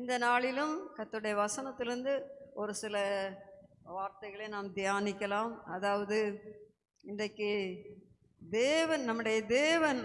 இந்த நாளிலும் கர்த்தருடைய வசனத்திலிருந்து ஒரு சில வார்த்தைகளை நாம் தியானிக்கலாம் அதாவது இன்றைக்கு தேவன் நம்முடைய தேவன்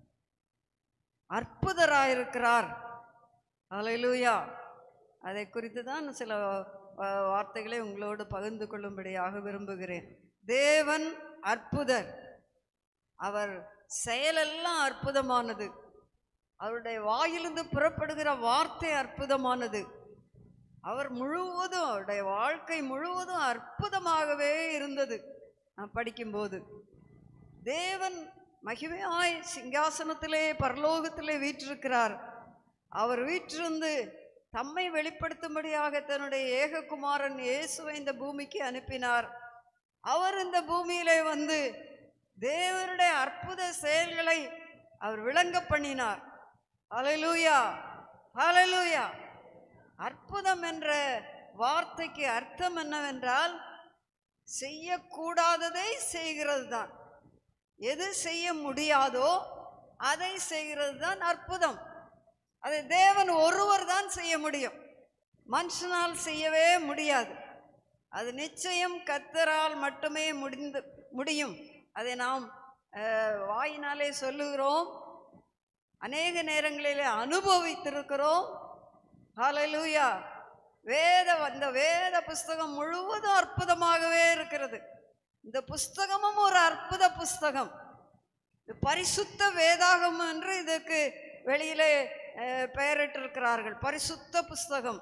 அற்புதராயிருக்கிறார் அலையிலூயா அதை குறித்து தான் சில அஹ், வார்த்தைகளை உங்களோடு பகிர்ந்து கொள்ளும்படியாக விரும்புகிறேன் தேவன் அற்புதர் அவர் செயலெல்லாம் அற்புதமானது அவருடைய வாயிலிருந்து புறப்படுகிற வார்த்தை அற்புதமானது அவர் முழுவதும் அவருடைய வாழ்க்கை முழுவதும் அற்புதமாகவே இருந்தது நான் படிக்கும்போது தேவன் மகிமையாய் சிங்காசனத்திலே பரலோகத்திலே வீற்றிருக்கிறார் அவர் வீற்றிருந்து தம்மை வெளிப்படுத்தும்படியாக தன்னுடைய ஏககுமாரன் இயேசுவை இந்த பூமிக்கு அனுப்பினார் அவர் இந்த பூமியிலே வந்து தேவனுடைய அற்புத செயல்களை அவர் விளங்க பண்ணினார் ஹalleluya ஹalleluya அற்புதம் என்ற வார்த்தைக்கு அர்த்தம் என்னவென்றால் செய்யக்கூடாததை செய்கிறது தான் எது செய்ய முடியாதோ அதை செய்கிறது தான் அற்புதம் அதை தேவன் ஒருவர் தான் செய்ய முடியும் மனுஷனால் செய்யவே முடியாது அது நிச்சயம் கத்தரால் மட்டுமே முடிந்து முடியும் அதை நாம் அஹ், வாயினாலே சொல்லுகிறோம் அநேக நேரங்களிலே அனுபவித்திருக்கிறோம் ஹalleluya வேத அந்த வேத புஸ்தகம் முழுவதும் அற்புதமாகவே இருக்கிறது இந்த புஸ்தகமும் ஒரு அற்புத புஸ்தகம் இது பரிசுத்த வேதாகம் என்று இதற்கு வெளியிலே அஹ், பெயரிட்டிருக்கிறார்கள் பரிசுத்த புஸ்தகம்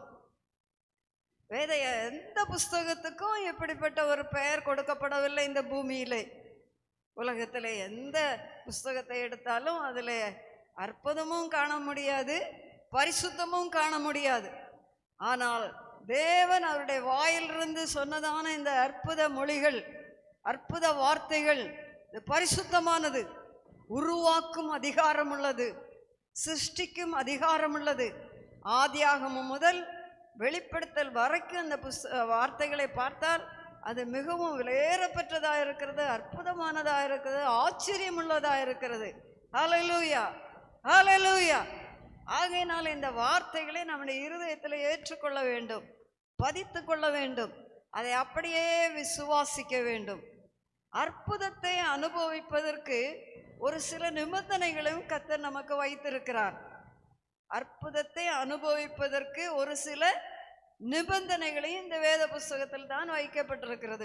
வேத எந்த புஸ்தகத்துக்கும் இப்படிப்பட்ட ஒரு பெயர் கொடுக்கப்படவில்லை இந்த பூமியிலே உலகத்தில் எந்த புஸ்தகத்தை எடுத்தாலும் அதில் அற்புதமும் காண முடியாது பரிசுத்தமும் காண முடியாது ஆனால் தேவன் அவருடைய வாயிலிருந்து சொன்னதான இந்த அற்புத மொழிகள் அற்புத வார்த்தைகள் இது பரிசுத்தமானது உருவாக்கும் அதிகாரம் உள்ளது சிருஷ்டிக்கும் அதிகாரம் உள்ளது ஆதியாகமம் முதல் வெளிப்படுத்தல் வரைக்கும் அந்த புஸ்த வார்த்தைகளை பார்த்தால் அது மிகவும் விலையேறப்பெற்றதாக இருக்கிறது அற்புதமானதாக இருக்கிறது ஆச்சரியமுள்ளதாக இருக்கிறது ஹalleluya ஹalleluya ஆகையினால் இந்த வார்த்தைகளை நம்முடைய இருதயத்தில் ஏற்றுக்கொள்ள வேண்டும் பதித்து கொள்ள வேண்டும் அதை அப்படியே விசுவாசிக்க வேண்டும் அற்புதத்தை அனுபவிப்பதற்கு ஒரு சில நிபந்தனைகளையும் கத்தர் நமக்கு வைத்திருக்கிறார் அற்புதத்தை அனுபவிப்பதற்கு ஒரு சில நிபந்தனைகளையும் இந்த வேத புஸ்தகத்தில் தான் வைக்கப்பட்டிருக்கிறது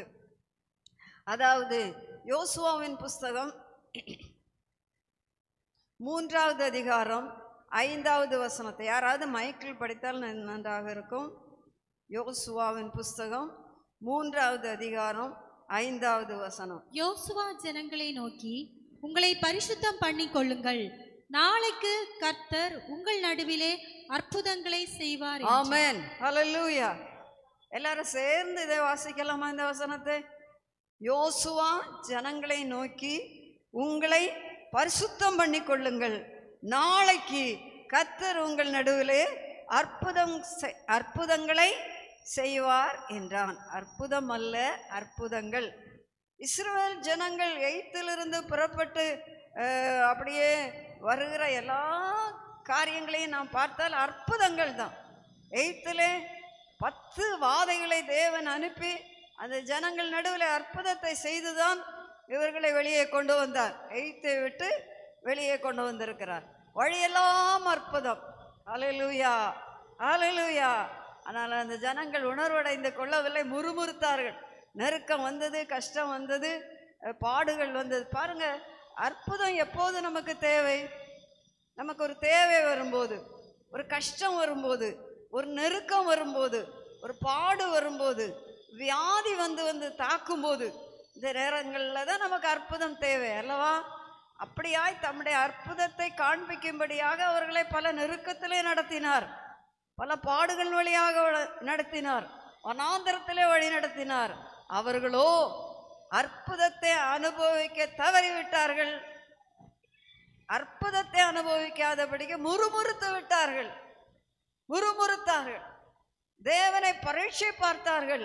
அதாவது யோசுவாவின் புஸ்தகம் மூன்றாவது அதிகாரம் ஐந்தாவது வசனத்தை யாராவது மைக்கில் படித்தால் நன்- நன்றாக இருக்கும் யோசுவாவின் புஸ்தகம் மூன்றாவது அதிகாரம் ஐந்தாவது வசனம் யோசுவா ஜனங்களை நோக்கி உங்களை பரிசுத்தம் பண்ணிக் கொள்ளுங்கள் நாளைக்கு கர்த்தர் உங்கள் நடுவிலே அற்புதங்களை செய்வார் என்றார். ஆமென் ஹalleluya எல்லாரும் சேர்ந்து இதை வாசிக்கலாமா இந்த வசனத்தை யோசுவா ஜனங்களை நோக்கி உங்களை பரிசுத்தம் பண்ணிக் கொள்ளுங்கள் நாளைக்கு கத்தர் உங்கள் நடுவிலே அற்புதம் செய்- அற்புதங்களை செய்வார் என்றான் அற்புதம் அல்ல அற்புதங்கள் இஸ்ரவேல் ஜனங்கள் எய்த்திலிருந்து புறப்பட்டு அஹ், அப்படியே வருகிற எல்லா காரியங்களையும் நாம் பார்த்தால் அற்புதங்கள் தான் எய்த்திலே பத்து வாதைகளை தேவன் அனுப்பி அந்த ஜனங்கள் நடுவில் அற்புதத்தை செய்துதான் இவர்களை வெளியே கொண்டு வந்தார் எய்த்தை விட்டு வெளியே கொண்டு வந்திருக்கிறார் வழியெல்லாம் அற்புதம் அலையலூயா அலையலூயா ஆனால் அந்த ஜனங்கள் உணர்வடைந்து கொள்ளவில்லை முறுமுறுத்தார்கள் நெருக்கம் வந்தது கஷ்டம் வந்தது அஹ், பாடுகள் வந்தது பாருங்க அற்புதம் எப்போது நமக்கு தேவை நமக்கு ஒரு தேவை வரும்போது ஒரு கஷ்டம் வரும்போது ஒரு நெருக்கம் வரும்போது ஒரு பாடு வரும்போது வியாதி வந்து வந்து தாக்கும்போது இந்த நேரங்களில் தான் நமக்கு அற்புதம் தேவை அல்லவா அப்படியாய் தம்முடைய அற்புதத்தை காண்பிக்கும்படியாக அவர்களை பல நெருக்கத்திலே நடத்தினார் பல பாடுகள் வழியாக வ- நடத்தினார் வனாந்தரத்திலே வழி நடத்தினார் அவர்களோ அற்புதத்தை அனுபவிக்க தவறிவிட்டார்கள் அற்புதத்தை அனுபவிக்காதபடிக்கு முறுமுறுத்து விட்டார்கள் முறுமுறுத்தார்கள் தேவனை பரீட்சை பார்த்தார்கள்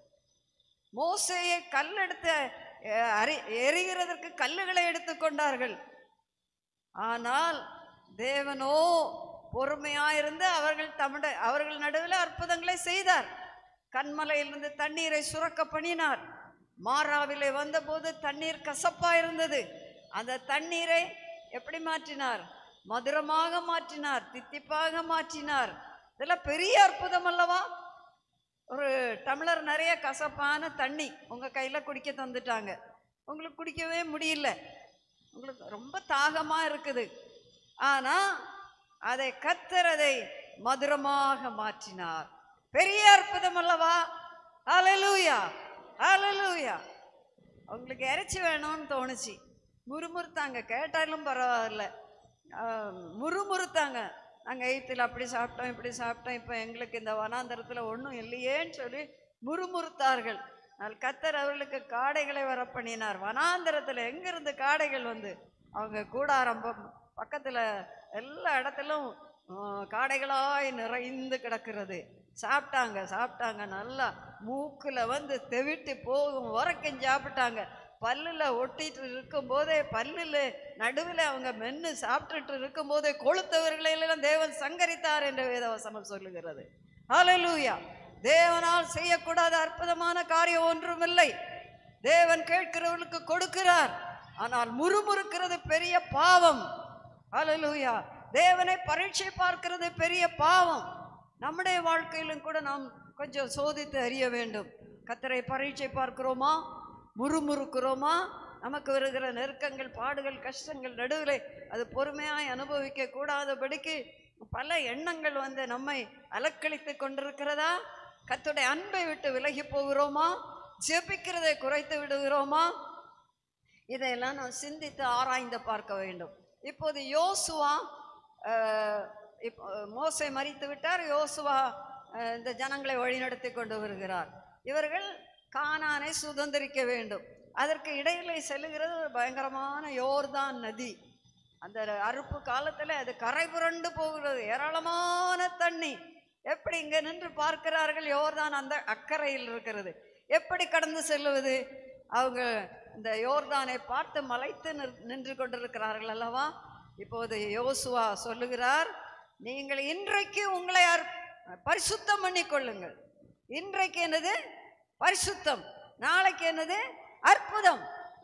மோசையை கல்லெடுத்து அஹ், அறி எரிகிறதற்கு கல்லுகளை எடுத்துக்கொண்டார்கள் ஆனால் தேவனோ பொறுமையாயிருந்து அவர்கள் தமிழ அவர்கள் நடுவில் அற்புதங்களை செய்தார் கண்மலையிலிருந்து தண்ணீரை சுரக்க பண்ணினார் மாறாவிலே வந்தபோது தண்ணீர் கசப்பா இருந்தது அந்த தண்ணீரை எப்படி மாற்றினார் மதுரமாக மாற்றினார் தித்திப்பாக மாற்றினார் இதெல்லாம் பெரிய அற்புதம் அல்லவா ஒரு டம்ளர் நிறைய கசப்பான தண்ணி உங்க கையில குடிக்க தந்துட்டாங்க உங்களுக்கு குடிக்கவே முடியல உங்களுக்கு ரொம்ப தாகமா இருக்குது ஆனா அதை கத்தர் அதை மதுரமாக மாற்றினார் பெரிய அற்புதம் அல்லவா ஹalleluya ஹalleluya அவங்களுக்கு இறைச்சி வேணும்னு தோணுச்சு முறுமுறுத்தாங்க கேட்டாலும் பரவாயில்ல ஆஹ், முறுமுறுத்தாங்க நாங்கள் எயித்தில் அப்படி சாப்பிட்டோம் இப்படி சாப்பிட்டோம் இப்போ எங்களுக்கு இந்த வனாந்தரத்தில் ஒன்றும் இல்லையேன்னு சொல்லி முறுமுறுத்தார்கள் ஆனால் கத்தர் அவர்களுக்கு காடைகளை வர பண்ணினார் வனாந்தரத்தில் எங்கிருந்து காடைகள் வந்து அவங்க கூடாரம் பக்கத்தில் எல்லா இடத்திலும் ஆஹ், காடைகளாய் நிறைந்து கிடக்கிறது சாப்பிட்டாங்க சாப்பிட்டாங்க நல்லா மூக்குல வந்து தெவிட்டு போகும் வரைக்கும் சாப்பிட்டாங்க பல்லுல ஒட்டிட்டு இருக்கும் போதே பல்லுல நடுவில் அவங்க மென்னு சாப்பிட்டுட்டு இருக்கும் போதே கொளுத்தவர்களை எல்லாம் தேவன் சங்கரித்தார் என்று வேதவசனம் சொல்லுகிறது ஹalleluya தேவனால் செய்யக்கூடாத அற்புதமான காரியம் ஒன்றுமில்லை தேவன் கேட்கிறவர்களுக்கு கொடுக்கிறார் ஆனால் முறுமுறுக்கிறது பெரிய பாவம் ஹalleluya தேவனை பரீட்சை பார்க்கிறது பெரிய பாவம் நம்முடைய வாழ்க்கையிலும் கூட நாம் கொஞ்சம் சோதித்து அறிய வேண்டும் கத்தரை பரீட்சை பார்க்கிறோமா முறுமுறுக்கிறோமா நமக்கு வருகிற நெருக்கங்கள் பாடுகள் கஷ்டங்கள் நடுவில் அது பொறுமையாய் அனுபவிக்க கூடாதபடிக்கு பல எண்ணங்கள் வந்து நம்மை அலக்களித்து கொண்டிருக்கிறதா கத்துடைய அன்பை விட்டு விலகி போகிறோமா ஜெபிக்கிறதை குறைத்து விடுகிறோமா இதையெல்லாம் நாம் சிந்தித்து ஆராய்ந்து பார்க்க வேண்டும் இப்போது யோசுவா அஹ், இப்போ மோசை மறித்து விட்டார் யோசுவா அஹ், இந்த ஜனங்களை வழிநடத்தி கொண்டு வருகிறார் இவர்கள் கானானை சுதந்திரிக்க வேண்டும் அதற்கு இடையிலே செல்லுகிறது ஒரு பயங்கரமான யோர்தான் நதி அந்த அறுப்பு காலத்தில் அது கரை புரண்டு போகிறது ஏராளமான தண்ணி எப்படி இங்கே நின்று பார்க்கிறார்கள் யோர்தான் அந்த அக்கறையில் இருக்கிறது எப்படி கடந்து செல்லுவது அவங்க இந்த யோர்தானை பார்த்து மலைத்து நிற்- நின்று கொண்டிருக்கிறார்கள் அல்லவா இப்போது யோசுவா சொல்லுகிறார் நீங்கள் இன்றைக்கு உங்களை அர் பரிசுத்தம் பண்ணிக்கொள்ளுங்கள் இன்றைக்கு என்னது பரிசுத்தம் நாளைக்கு என்னது அற்புதம்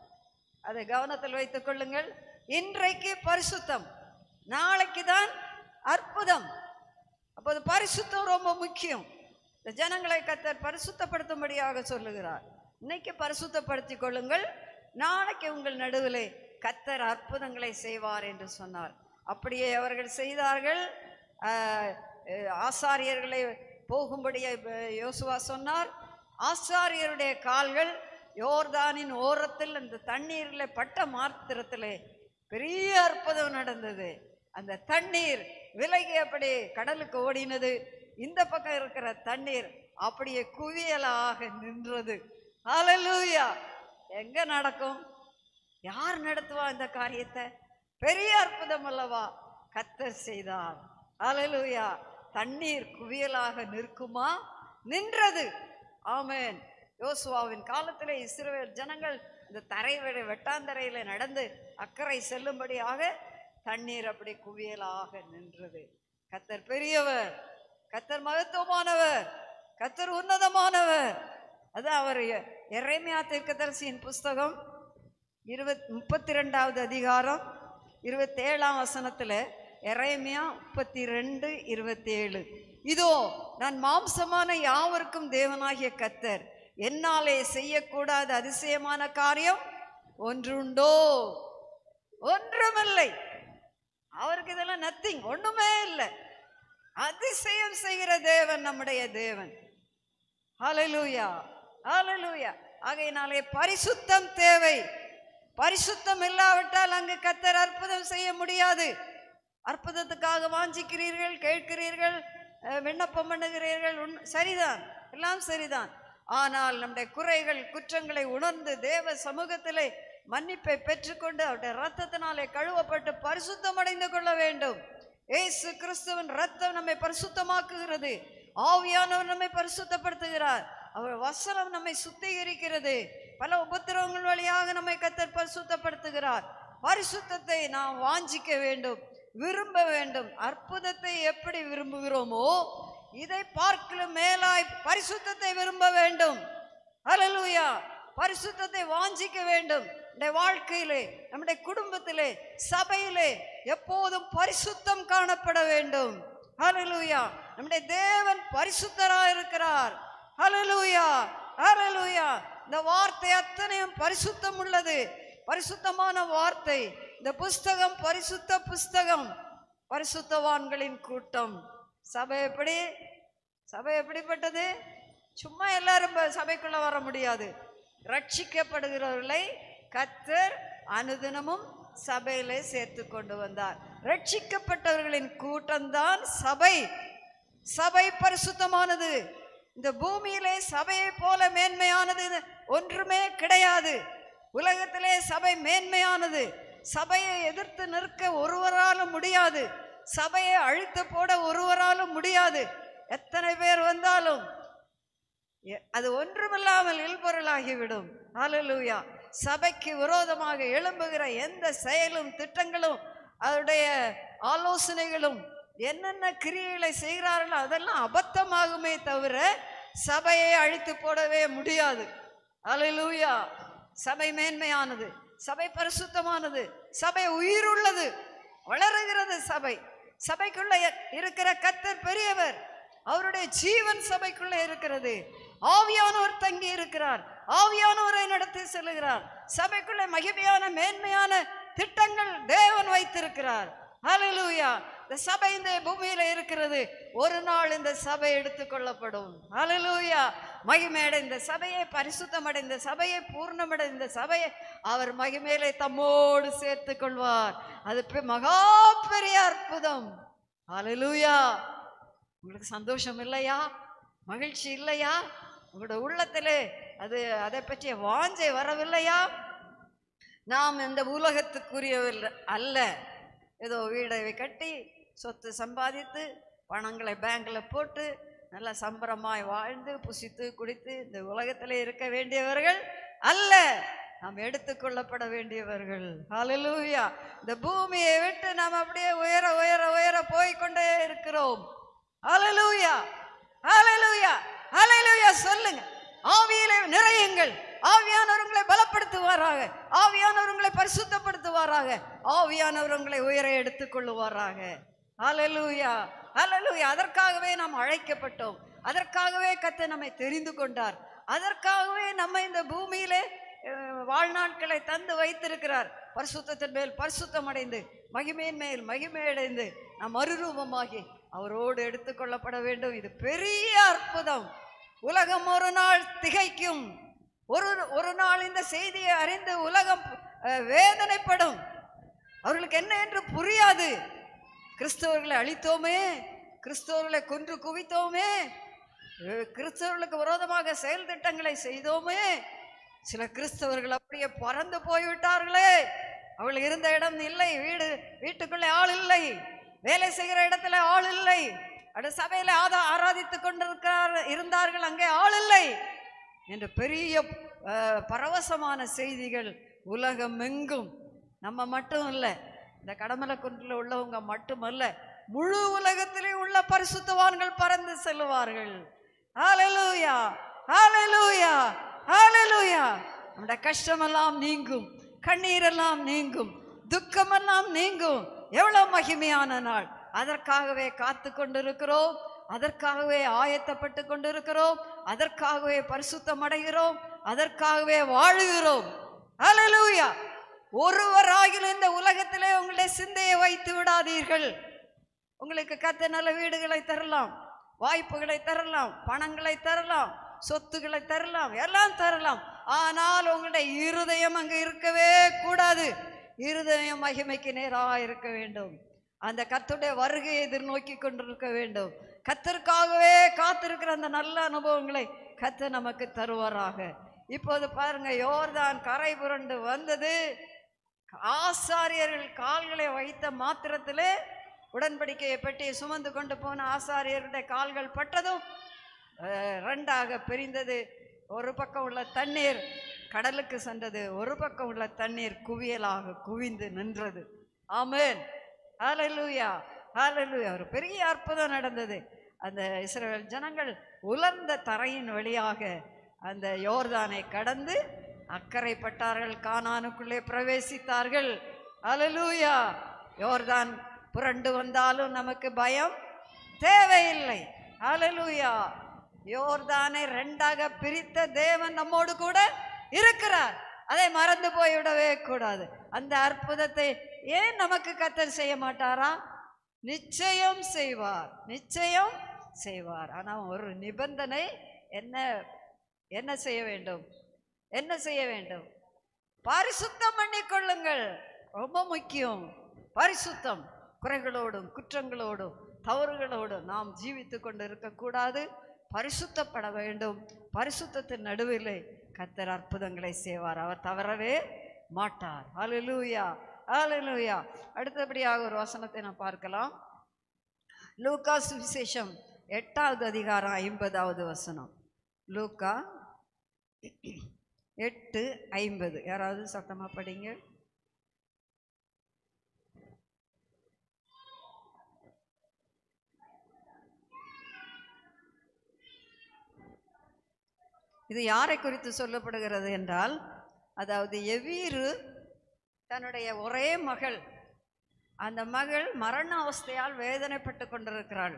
அதை கவனத்தில் வைத்துக் கொள்ளுங்கள் இன்றைக்கு பரிசுத்தம் நாளைக்கு தான் அற்புதம் அப்போது பரிசுத்தம் ரொம்ப முக்கியம் இந்த ஜனங்களை கத்தர் பரிசுத்தப்படுத்தும்படியாக சொல்லுகிறார் இன்னைக்கு பரிசுத்தப்படுத்திக் கொள்ளுங்கள் நாளைக்கு உங்கள் நடுவிலே கத்தர் அற்புதங்களை செய்வார் என்று சொன்னார் அப்படியே அவர்கள் செய்தார்கள் ஆஹ், அஹ், ஆசாரியர்களை போகும்படி அஹ், யோசுவா சொன்னார் ஆசாரியருடைய கால்கள் யோர்தானின் ஓரத்தில் அந்த தண்ணீரில் பட்ட மாத்திரத்திலே பெரிய அற்புதம் நடந்தது அந்த தண்ணீர் விலகி அப்படி கடலுக்கு ஓடினது இந்த பக்கம் இருக்கிற தண்ணீர் அப்படியே குவியலாக நின்றது ஹalleluya எங்க நடக்கும் யார் நடத்துவா இந்த காரியத்தை பெரிய அற்புதம் அல்லவா கத்தர் செய்தார் ஹalleluya தண்ணீர் குவியலாக நிற்குமா நின்றது ஆமென் யோசுவாவின் காலத்திலே இஸ்ரவேல் ஜனங்கள் இந்த தரை வெ- வெட்டாந்தரையில நடந்து அக்கறை செல்லும்படியாக தண்ணீர் அப்படி குவியலாக நின்றது கத்தர் பெரியவர் கத்தர் மகத்துவமானவர் கத்தர் உன்னதமானவர் அது அவர் எரேமியா தீர்க்கதரிசியின் புஸ்தகம் இருபத் முப்பத்தி ரெண்டாவது அதிகாரம் இருபத்தேழாம் வசனத்துல எரேமியா முப்பத்தி ரெண்டு இருபத்தேழு இதோ நான் மாம்சமான யாவருக்கும் தேவனாகிய கத்தர் என்னாலே செய்யக்கூடாத அதிசயமான காரியம் ஒன்றுண்டோ ஒன்றுமில்லை அவருக்கு இதெல்லாம் நத்திங் ஒண்ணுமே இல்லை அதிசயம் செய்கிற தேவன் நம்முடைய தேவன் ஹalleluya ஹalleluya ஆகையினாலே பரிசுத்தம் தேவை பரிசுத்தம் இல்லாவிட்டால் அங்கு கத்தர் அற்புதம் செய்ய முடியாது அற்புதத்துக்காக வாஞ்சிக்கிறீர்கள் கேட்கிறீர்கள் அஹ், விண்ணப்பம் பண்ணுகிறீர்கள் உண்- சரிதான் எல்லாம் சரிதான் ஆனால் நம்முடைய குறைகள் குற்றங்களை உணர்ந்து தேவ சமூகத்திலே மன்னிப்பை பெற்றுக்கொண்டு அவருடைய ரத்தத்தினாலே கழுவப்பட்டு பரிசுத்தம் அடைந்து கொள்ள வேண்டும் ஏசு கிறிஸ்துவின் ரத்தம் நம்மை பரிசுத்தமாக்குகிறது ஆவியானவர் நம்மை பரிசுத்தப்படுத்துகிறார் அவர் வசனம் நம்மை சுத்திகரிக்கிறது பல உபத்திரவங்கள் வழியாக நம்மை கத்தர் பரிசுத்தப்படுத்துகிறார் பரிசுத்தத்தை நாம் வாஞ்சிக்க வேண்டும் விரும்ப வேண்டும் அற்புதத்தை எப்படி விரும்புகிறோமோ இதை பார்க்கலும் மேலாய் பரிசுத்தத்தை விரும்ப வேண்டும் ஹalleluya பரிசுத்தத்தை வாஞ்சிக்க வேண்டும் நம்முடைய வாழ்க்கையிலே நம்முடைய குடும்பத்திலே சபையிலே எப்போதும் பரிசுத்தம் காணப்பட வேண்டும் ஹalleluya நம்முடைய தேவன் பரிசுத்தராய் இருக்கிறார் ஹalleluya ஹalleluya இந்த வார்த்தை அத்தனையும் பரிசுத்தம் உள்ளது பரிசுத்தமான வார்த்தை இந்த புஸ்தகம் பரிசுத்த புஸ்தகம் பரிசுத்தவான்களின் கூட்டம் சபை எப்படி சபை எப்படிப்பட்டது சும்மா எல்லாரும் ப- சபைக்குள்ள வர முடியாது ரட்சிக்கப்படுகிறவர்களை கத்தர் அனுதினமும் சபையிலே சேர்த்து கொண்டு வந்தார் ரட்சிக்கப்பட்டவர்களின் கூட்டம்தான் சபை சபை பரிசுத்தமானது இந்த பூமியிலே சபையை போல மேன்மையானது ஒன்றுமே கிடையாது உலகத்திலே சபை மேன்மையானது சபையை எதிர்த்து நிற்க ஒருவராலும் முடியாது சபையை அழித்து போட ஒருவராலும் முடியாது எத்தனை பேர் வந்தாலும் எ- அது ஒன்றுமில்லாமல் இல்பொருளாகிவிடும் ஹalleluya சபைக்கு விரோதமாக எழும்புகிற எந்த செயலும் திட்டங்களும் அதனுடைய ஆலோசனைகளும் என்னென்ன கிரியைகளை செய்கிறார்களோ அதெல்லாம் அபத்தமாகுமே தவிர சபையை அழித்து போடவே முடியாது ஹalleluya சபை மேன்மையானது சபை பரிசுத்தமானது சபை உயிருள்ளது வளருகிறது சபை சபைக்குள்ள இருக்கிற கத்தர் பெரியவர் அவருடைய ஜீவன் சபைக்குள்ள இருக்கிறது ஆவியானவர் தங்கி இருக்கிறார் ஆவியானவரை நடத்தி செல்லுகிறார் சபைக்குள்ள மகிமையான மேன்மையான திட்டங்கள் தேவன் வைத்திருக்கிறார் ஹalleluya இந்த சபை இந்த பூமியில இருக்கிறது ஒரு நாள் இந்த சபை எடுத்துக்கொள்ளப்படும் ஹalleluya மகிமையடைந்த சபையை பரிசுத்தமடைந்த சபையை பூர்ணமடைந்த சபையை அவர் மகிமையிலே தம்மோடு சேர்த்துக் கொள்வார் அது பெ- மகா பெரிய அற்புதம் ஹalleluya உங்களுக்கு சந்தோஷம் இல்லையா மகிழ்ச்சி இல்லையா உங்களோட உள்ளத்திலே அது அதை பற்றிய வாஞ்சை வரவில்லையா நாம் இந்த உலகத்துக்குரியவில்லை அல்ல ஏதோ வீடை கட்டி சொத்து சம்பாதித்து பணங்களை பேங்க்ல போட்டு நல்ல சம்பரமாய் வாழ்ந்து புசித்து குடித்து இந்த உலகத்திலே இருக்க வேண்டியவர்கள் அல்ல நாம் எடுத்துக்கொள்ளப்பட வேண்டியவர்கள் ஹalleluya இந்த பூமியை விட்டு நாம் அப்படியே உயர உயர உயர போய்க்கொண்டே இருக்கிறோம் ஹalleluya ஹalleluya ஹalleluya சொல்லுங்க ஆவியிலே நிறையுங்கள் ஆவியானவர் உங்களை பலப்படுத்துவாராக ஆவியானவர் உங்களை பரிசுத்தப்படுத்துவாராக ஆவியானவர் உங்களை உயர எடுத்துக்கொள்ளுவாராக ஹalleluya ஹalleluya அதற்காகவே நாம் அழைக்கப்பட்டோம் அதற்காகவே கத்த நம்மை தெரிந்து கொண்டார் அதற்காகவே நம்ம இந்த பூமியிலே அஹ், வாழ்நாட்களை தந்து வைத்திருக்கிறார் பரிசுத்தத்தின் மேல் பரிசுத்தம் அடைந்து மகிமையின் மேல் மகிமை அடைந்து நாம் மறுரூபமாகி அவரோடு எடுத்துக்கொள்ளப்பட வேண்டும் இது பெரிய அற்புதம் உலகம் ஒரு நாள் திகைக்கும் ஒரு ஒரு நாள் இந்த செய்தியை அறிந்து உலகம் அஹ், வேதனைப்படும் அவர்களுக்கு என்ன என்று புரியாது கிறிஸ்தவர்களை அழித்தோமே கிறிஸ்தவர்களை கொன்று குவித்தோமே அஹ், கிறிஸ்தவர்களுக்கு விரோதமாக செயல் திட்டங்களை செய்தோமே சில கிறிஸ்தவர்கள் அப்படியே பறந்து போய்விட்டார்களே அவள் இருந்த இடம் இல்லை வீடு வீட்டுக்குள்ளே ஆள் இல்லை வேலை செய்கிற இடத்துல ஆள் இல்லை அட சபையில ஆதா ஆராதித்துக் கொண்டிருக்கிறார் இருந்தார்கள் அங்கே ஆள் இல்லை என்று பெரிய அஹ், பரவசமான செய்திகள் உலகம் எங்கும் நம்ம மட்டும் இல்லை இந்த கடமலை குன்றில் உள்ளவங்க மட்டுமல்ல முழு உலகத்திலே உள்ள பரிசுத்தவான்கள் பறந்து செல்லுவார்கள் ஹalleluya ஹalleluya ஹalleluya நம்முடைய கஷ்டமெல்லாம் நீங்கும் கண்ணீரெல்லாம் நீங்கும் துக்கமெல்லாம் நீங்கும் எவ்வளவு மகிமையான நாள் அதற்காகவே காத்து கொண்டிருக்கிறோம் அதற்காகவே ஆயத்தப்பட்டு கொண்டிருக்கிறோம் அதற்காகவே பரிசுத்தம் அடைகிறோம் அதற்காகவே வாழுகிறோம் ஹalleluya ஒருவராகிலும் இந்த உலகத்திலே உங்களுடைய சிந்தையை வைத்து விடாதீர்கள் உங்களுக்கு கத்த நல்ல வீடுகளை தரலாம் வாய்ப்புகளை தரலாம் பணங்களை தரலாம் சொத்துக்களை தரலாம் எல்லாம் தரலாம் ஆனால் உங்களுடைய இருதயம் அங்கு இருக்கவே கூடாது இருதயம் மகிமைக்கு நேராக இருக்க வேண்டும் அந்த கத்துடைய வருகையை எதிர்நோக்கி கொண்டிருக்க வேண்டும் கத்தருக்காகவே காத்திருக்கிற அந்த நல்ல அனுபவங்களை கத்த நமக்கு தருவாராக இப்போது பாருங்க யோர்தான் கரை புரண்டு வந்தது ஆசாரியர்கள் கால்களை வைத்த மாத்திரத்திலே உடன்படிக்கையை பெட்டியை சுமந்து கொண்டு போன ஆசாரியருடைய கால்கள் பட்டதும் அஹ், ரெண்டாக பிரிந்தது ஒரு பக்கம் உள்ள தண்ணீர் கடலுக்கு சென்றது ஒரு பக்கம் உள்ள தண்ணீர் குவியலாக குவிந்து நின்றது ஆமென் ஹalleluya ஹalleluya ஒரு பெரிய அற்புதம் நடந்தது அந்த இஸ்ரவேல் ஜனங்கள் உலர்ந்த தரையின் வழியாக அந்த யோர்தானை கடந்து அக்கறைப்பட்டார்கள் கானானுக்குள்ளே பிரவேசித்தார்கள் ஹalleluya யோர்தான் புரண்டு வந்தாலும் நமக்கு பயம் தேவையில்லை ஹalleluya யோர்தானை ரெண்டாக பிரித்த தேவன் நம்மோடு கூட இருக்கிறார் அதை மறந்து போய்விடவே கூடாது அந்த அற்புதத்தை ஏன் நமக்கு கத்தர் செய்ய மாட்டாரா நிச்சயம் செய்வார் நிச்சயம் செய்வார் ஆனா ஒரு நிபந்தனை என்ன என்ன செய்ய வேண்டும் என்ன செய்ய வேண்டும் பரிசுத்தம் பண்ணிக்கொள்ளுங்கள் ரொம்ப முக்கியம் பரிசுத்தம் குறைகளோடும் குற்றங்களோடும் தவறுகளோடும் நாம் ஜீவித்து கொண்டு இருக்கக்கூடாது பரிசுத்தப்பட வேண்டும் பரிசுத்தத்தின் நடுவிலே கத்தர் அற்புதங்களை செய்வார் அவர் தவறவே மாட்டார் ஹalleluya ஹalleluya அடுத்தபடியாக ஒரு வசனத்தை நாம் பார்க்கலாம் லூக்கா சுவிசேஷம் எட்டாவது அதிகாரம் ஐம்பதாவது வசனம் லூக்கா எட்டு ஐம்பது யாராவது சத்தமா படிங்க இது யாரை குறித்து சொல்லப்படுகிறது என்றால் அதாவது எவீரு தன்னுடைய ஒரே மகள் அந்த மகள் மரண அவஸ்தையால் வேதனைப்பட்டு கொண்டிருக்கிறாள்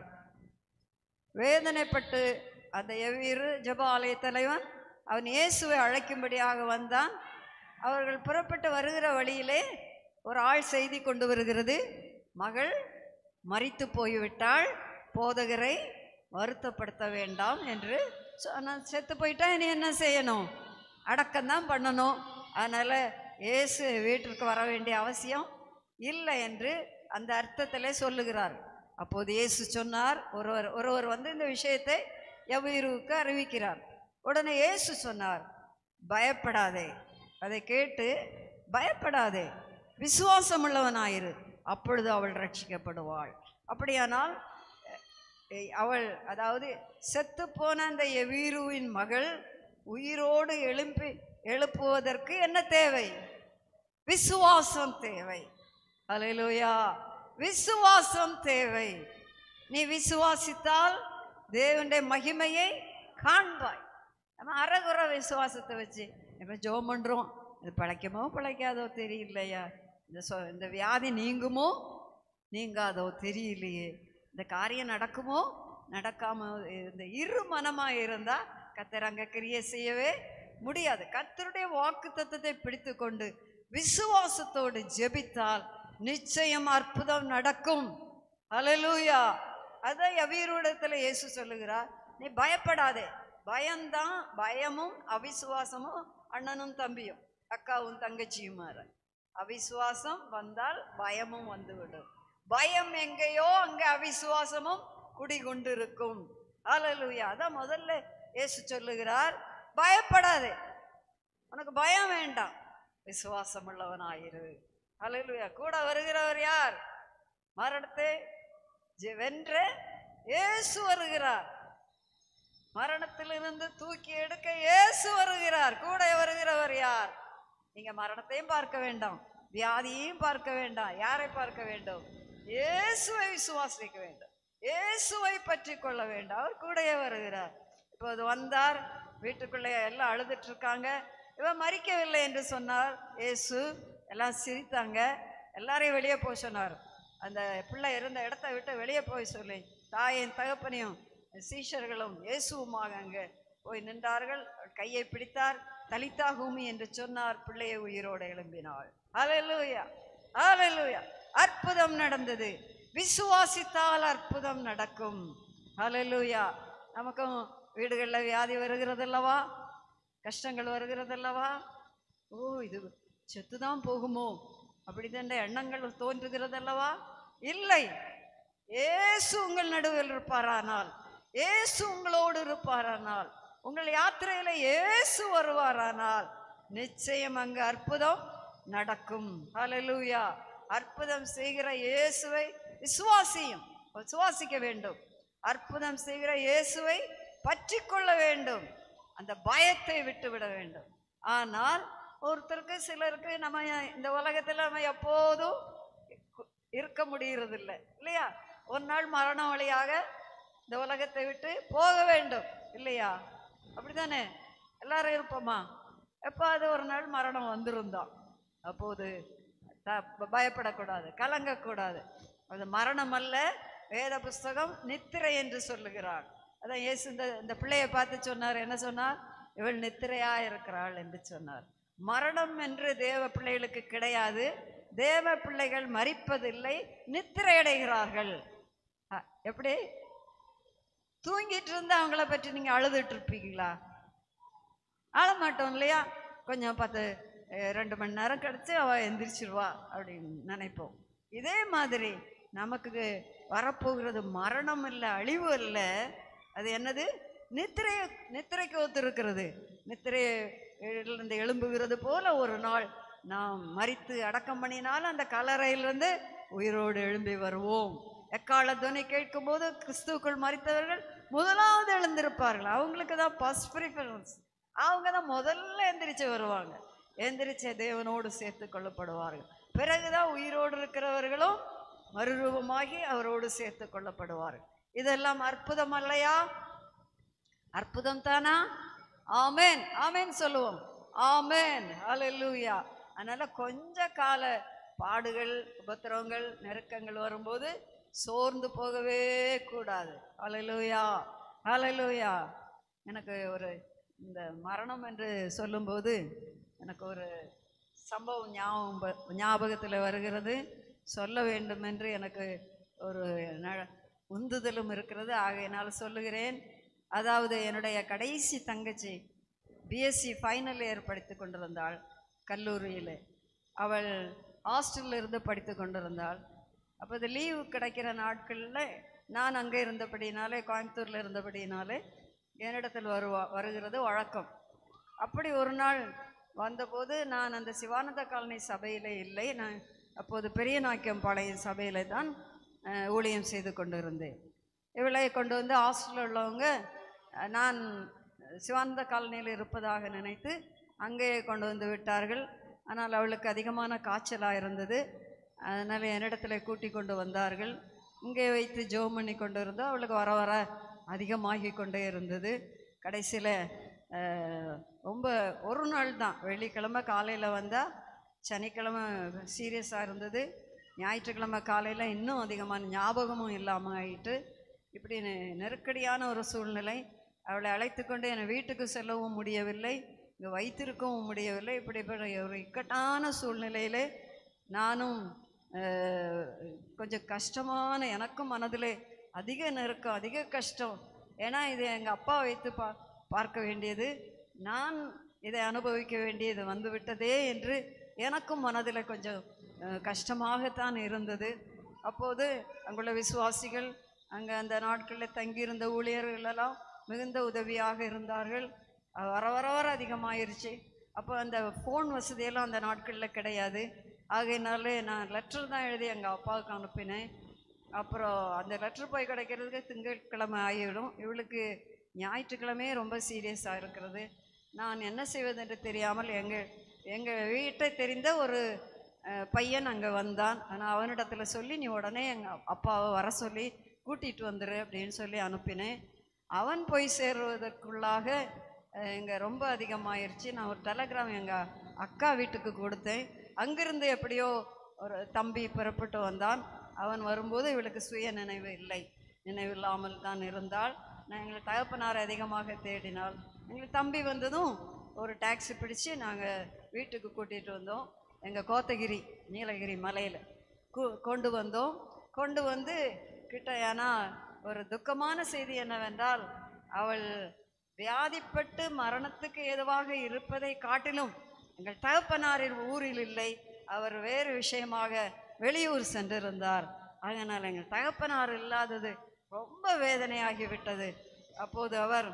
வேதனைப்பட்டு அந்த எவ்வீரு ஜெப ஆலய தலைவன் அவன் இயேசுவை அழைக்கும்படியாக வந்தான் அவர்கள் புறப்பட்டு வருகிற வழியிலே ஒரு ஆள் செய்தி கொண்டு வருகிறது மகள் மரித்து போய்விட்டாள் போதகரை வருத்தப்படுத்த வேண்டாம் என்று சொன்ன செத்து போயிட்டா இனி என்ன செய்யணும் அடக்கம்தான் பண்ணணும் அதனால் இயேசு வீட்டிற்கு வர வேண்டிய அவசியம் இல்லை என்று அந்த அர்த்தத்திலே சொல்லுகிறார் அப்போது இயேசு சொன்னார் ஒருவர் ஒருவர் வந்து இந்த விஷயத்தை எவ்வீருவுக்கு அறிவிக்கிறார் உடனே இயேசு சொன்னார் பயப்படாதே அதை கேட்டு பயப்படாதே விசுவாசமுள்ளவனாயிரு அப்பொழுது அவள் ரட்சிக்கப்படுவாள் அப்படியானால் எ- அவள் அதாவது செத்துப்போன அந்த எவீருவின் மகள் உயிரோடு எழுப்பி எழுப்புவதற்கு என்ன தேவை விசுவாசம் தேவை அல்லேலூயா விசுவாசம் தேவை நீ விசுவாசித்தால் தேவனுடைய மகிமையை காண்பாய் நம்ம அறகுற விசுவாசத்தை வச்சு இப்போ ஜோம் பண்ணுறோம் இது பிழைக்குமோ பிழைக்காதோ தெரியலையா இந்த சொ இந்த வியாதி நீங்குமோ நீங்காதோ தெரியலையே இந்த காரியம் நடக்குமோ நடக்காம இந்த இரு மனமாக இருந்தால் கத்தர் அங்கே கிரியை செய்யவே முடியாது கத்தருடைய வாக்கு தத்துவத்தை பிடித்து கொண்டு விசுவாசத்தோடு ஜெபித்தால் நிச்சயம் அற்புதம் நடக்கும் ஹalleluya அதான் எவீருடத்தில் இயேசு சொல்லுகிறார் நீ பயப்படாதே பயம்தான் பயமும் அவிசுவாசமும் அண்ணனும் தம்பியும் அக்காவும் தங்கச்சியும் மாற அவிசுவாசம் வந்தால் பயமும் வந்துவிடும் பயம் எங்கேயோ அங்கே அவிசுவாசமும் குடிகொண்டிருக்கும் ஹalleluya அதான் முதல்ல இயேசு சொல்லுகிறார் பயப்படாதே உனக்கு பயம் வேண்டாம் விசுவாசம் உள்ளவனாயிரு ஹalleluya கூட வருகிறவர் யார் மரணத்தை ஜெ- வென்ற இயேசு வருகிறார் மரணத்திலிருந்து தூக்கி எடுக்க இயேசு வருகிறார் கூட வருகிறவர் யார் நீங்க மரணத்தையும் பார்க்க வேண்டாம் வியாதியையும் பார்க்க வேண்டாம் யாரை பார்க்க வேண்டும் இயேசுவை விசுவாசிக்க வேண்டும் இயேசுவை பற்றி கொள்ள வேண்டும் அவர் கூடயே வருகிறார் இப்போது வந்தார் வீட்டுக்குள்ளே எல்லாம் அழுதுட்டு இருக்காங்க இவன் மறிக்கவில்லை என்று சொன்னார் இயேசு எல்லாம் சிரித்தாங்க எல்லாரையும் வெளியே போக சொன்னார் அந்த பிள்ளை இருந்த இடத்த விட்டு வெளியே போய் சொல்லி தாயின் தகப்பனையும் சீஷர்களும் இயேசுவுமாக அங்கே போய் நின்றார்கள் கையை பிடித்தார் தலித்தா பூமி என்று சொன்னார் பிள்ளையை உயிரோடு எழும்பினாள் ஹalleluya ஹalleluya அற்புதம் நடந்தது விசுவாசித்தால் அற்புதம் நடக்கும் ஹalleluya நமக்கும் வீடுகளில் வியாதி வருகிறதல்லவா கஷ்டங்கள் வருகிறதல்லவா ஓ இது செத்துதான் போகுமோ அப்படிதான் எண்ணங்கள் தோன்றுகிறதல்லவா இல்லை இயேசு உங்கள் நடுவில் இருப்பாரானால் இயேசு உங்களோடு இருப்பாரானால் உங்கள் யாத்திரையில இயேசு வருவாரானால் நிச்சயம் அங்கு அற்புதம் நடக்கும் ஹalleluya அற்புதம் செய்கிற இயேசுவை விசுவாசியும் விசுவாசிக்க வேண்டும் அற்புதம் செய்கிற இயேசுவை பற்றி கொள்ள வேண்டும் அந்த பயத்தை விட்டு விட வேண்டும் ஆனால் ஒருத்தருக்கு சிலருக்கு நம்ம இந்த உலகத்தில் நம்ம எப்போதும் இருக்க முடியறது இல்லை இல்லையா ஒரு நாள் மரண வழியாக இந்த உலகத்தை விட்டு போக வேண்டும் இல்லையா அப்படிதானே எல்லாரும் இருப்போமா எப்பாவது ஒரு நாள் மரணம் வந்திருந்தோம் அப்போது த- பயப்படக்கூடாது கலங்கக்கூடாது அது மரணம் அல்ல வேத புஸ்தகம் நித்திரை என்று சொல்லுகிறாள் அதான் இயேசு இந்த இந்த பிள்ளையை பார்த்து சொன்னார் என்ன சொன்னார் இவள் நித்திரையா இருக்கிறாள் என்று சொன்னார் மரணம் என்று தேவ பிள்ளைகளுக்கு கிடையாது தேவ பிள்ளைகள் மரிப்பதில்லை நித்திரை அடைகிறார்கள் அ, எப்படி தூங்கிட்டு இருந்தா அவங்கள பற்றி நீங்க அழுதுட்டு இருப்பீங்களா அழ மாட்டோம் இல்லையா கொஞ்சம் பத்து அஹ், ரெண்டு மணி நேரம் கழிச்சு அவ எந்திரிச்சிருவா அப்படின்னு நினைப்போம் இதே மாதிரி நமக்கு வரப்போகிறது மரணம் இல்லை அழிவு இல்லை அது என்னது நித்திரை நித்திரைக்கு ஒத்திருக்கிறது நித்திரையிலிருந்து எழும்புகிறது போல ஒரு நாள் நாம் மரித்து அடக்கம் பண்ணினால் அந்த கல்லறையிலிருந்து உயிரோடு எழும்பி வருவோம் எக்கால துணை கேட்கும் போது கிறிஸ்துவுக்குள் மறித்தவர்கள் முதலாவது எழுந்திருப்பார்கள் அவங்களுக்கு தான் ஃபர்ஸ்ட் ப்ரிஃபரன்ஸ் அவங்க தான் முதல்ல எந்திரிச்சு வருவாங்க எந்திரிச்ச தேவனோடு சேர்த்து கொள்ளப்படுவார்கள் பிறகுதான் உயிரோடு இருக்கிறவர்களும் மறுரூபமாகி அவரோடு சேர்த்து கொள்ளப்படுவார்கள் இதெல்லாம் அற்புதம் அல்லையா அற்புதம் தானா ஆமென் ஆமென் சொல்லுவோம் ஆமென் ஹalleluya அதனால கொஞ்ச கால பாடுகள் உபத்திரவங்கள் நெருக்கங்கள் வரும்போது சோர்ந்து போகவே கூடாது ஹalleluya ஹalleluya எனக்கு ஒரு இந்த மரணம் என்று சொல்லும்போது எனக்கு ஒரு சம்பவம் ஞாபகம் ப- ஞாபகத்தில் வருகிறது சொல்ல வேண்டும் என்று எனக்கு ஒரு ந- உந்துதலும் இருக்கிறது ஆகையினால் சொல்லுகிறேன் அதாவது என்னுடைய கடைசி தங்கச்சி பிஎஸ்சி ஃபைனல் இயர் படித்து கொண்டிருந்தாள் கல்லூரியில் அவள் ஹாஸ்டலில் இருந்து படித்து கொண்டிருந்தாள் அப்போ இது லீவு கிடைக்கிற நாட்களில் நான் அங்கே இருந்தபடினாலே கோயம்புத்தூரில் இருந்தபடினாலே என்னிடத்தில் வருவா வருகிறது வழக்கம் அப்படி ஒரு நாள் வந்தபோது நான் அந்த சிவானந்த காலனி சபையில் இல்லை நான் அப்போது பெரிய நாக்கியம்பாளையம் சபையில் தான் அஹ், ஊழியம் செய்து கொண்டிருந்தேன் இவளை கொண்டு வந்து ஹாஸ்டலில் உள்ளவங்க அஹ், நான் சிவானந்த காலனியில் இருப்பதாக நினைத்து அங்கே கொண்டு வந்து விட்டார்கள் ஆனால் அவளுக்கு அதிகமான காய்ச்சலாக இருந்தது அதனால் என்னிடத்துல கூட்டி கொண்டு வந்தார்கள் இங்கே வைத்து ஜோம் பண்ணி கொண்டு இருந்தோம் அவளுக்கு வர வர அதிகமாகி கொண்டே இருந்தது கடைசியில் ரொம்ப ஒரு நாள் தான் வெள்ளிக்கிழமை காலையில் வந்தால் சனிக்கிழமை சீரியஸாக இருந்தது ஞாயிற்றுக்கிழமை காலையில் இன்னும் அதிகமான ஞாபகமும் இல்லாமல் ஆயிட்டு இப்படி நெ- நெருக்கடியான ஒரு சூழ்நிலை அவளை அழைத்து கொண்டு என்னை வீட்டுக்கு செல்லவும் முடியவில்லை இங்கே வைத்திருக்கவும் முடியவில்லை இப்படிப்பட்ட ஒரு இக்கட்டான சூழ்நிலையிலே நானும் அஹ், கொஞ்சம் கஷ்டமான எனக்கும் மனதிலே அதிக நெருக்கம் அதிக கஷ்டம் ஏன்னா இது எங்கள் அப்பா வைத்து பா பார்க்க வேண்டியது நான் இதை அனுபவிக்க வேண்டியது வந்து விட்டதே என்று எனக்கும் மனதில் கொஞ்சம் அஹ், கஷ்டமாகத்தான் இருந்தது அப்போது அங்குள்ள விசுவாசிகள் அங்கே அந்த நாட்களில் தங்கியிருந்த ஊழியர்கள் எல்லாம் மிகுந்த உதவியாக இருந்தார்கள் அஹ் வர வர வர அதிகமாயிருச்சு அப்போ அந்த ஃபோன் வசதியெல்லாம் அந்த நாட்களில் கிடையாது ஆகையினாலே நான் லெட்டர் தான் எழுதி எங்கள் அப்பாவுக்கு அனுப்பினேன் அப்புறம் அந்த லெட்டர் போய் கிடைக்கிறதுக்கு திங்கட்கிழமை ஆகிவிடும் இவளுக்கு ஞாயிற்றுக்கிழமையே ரொம்ப சீரியஸாக இருக்கிறது நான் என்ன செய்வதென்று தெரியாமல் எங்கள் எங்கள் வீட்டை தெரிந்த ஒரு அஹ், பையன் அங்கே வந்தான் நான் அவனிடத்துல சொல்லி நீ உடனே எங்கள் அப்பாவை வர சொல்லி கூட்டிகிட்டு வந்துரு அப்படின்னு சொல்லி அனுப்பினேன் அவன் போய் சேருவதற்குள்ளாக இங்கே ரொம்ப அதிகமாயிருச்சு நான் ஒரு டெலகிராம் எங்கள் அக்கா வீட்டுக்கு கொடுத்தேன் அங்கிருந்து எப்படியோ ஒரு தம்பி புறப்பட்டு வந்தான் அவன் வரும்போது இவளுக்கு சுய நினைவு இல்லை நினைவில்லாமல் தான் இருந்தாள் நான் எங்கள் தகப்பனாரை அதிகமாக தேடினாள் எங்கள் தம்பி வந்ததும் ஒரு டாக்ஸி பிடிச்சு நாங்கள் வீட்டுக்கு கூட்டிகிட்டு வந்தோம் எங்கள் கோத்தகிரி நீலகிரி மலையில் கொண்டு வந்தோம் கொண்டு வந்து கிட்ட ஏன்னா ஒரு துக்கமான செய்தி என்னவென்றால் அவள் வியாதிப்பட்டு மரணத்துக்கு ஏதுவாக இருப்பதை காட்டிலும் எங்கள் தகப்பனாரின் ஊரில் இல்லை அவர் வேறு விஷயமாக வெளியூர் சென்றிருந்தார் அதனால் எங்கள் தகப்பனார் இல்லாதது ரொம்ப வேதனையாகிவிட்டது அப்போது அவர்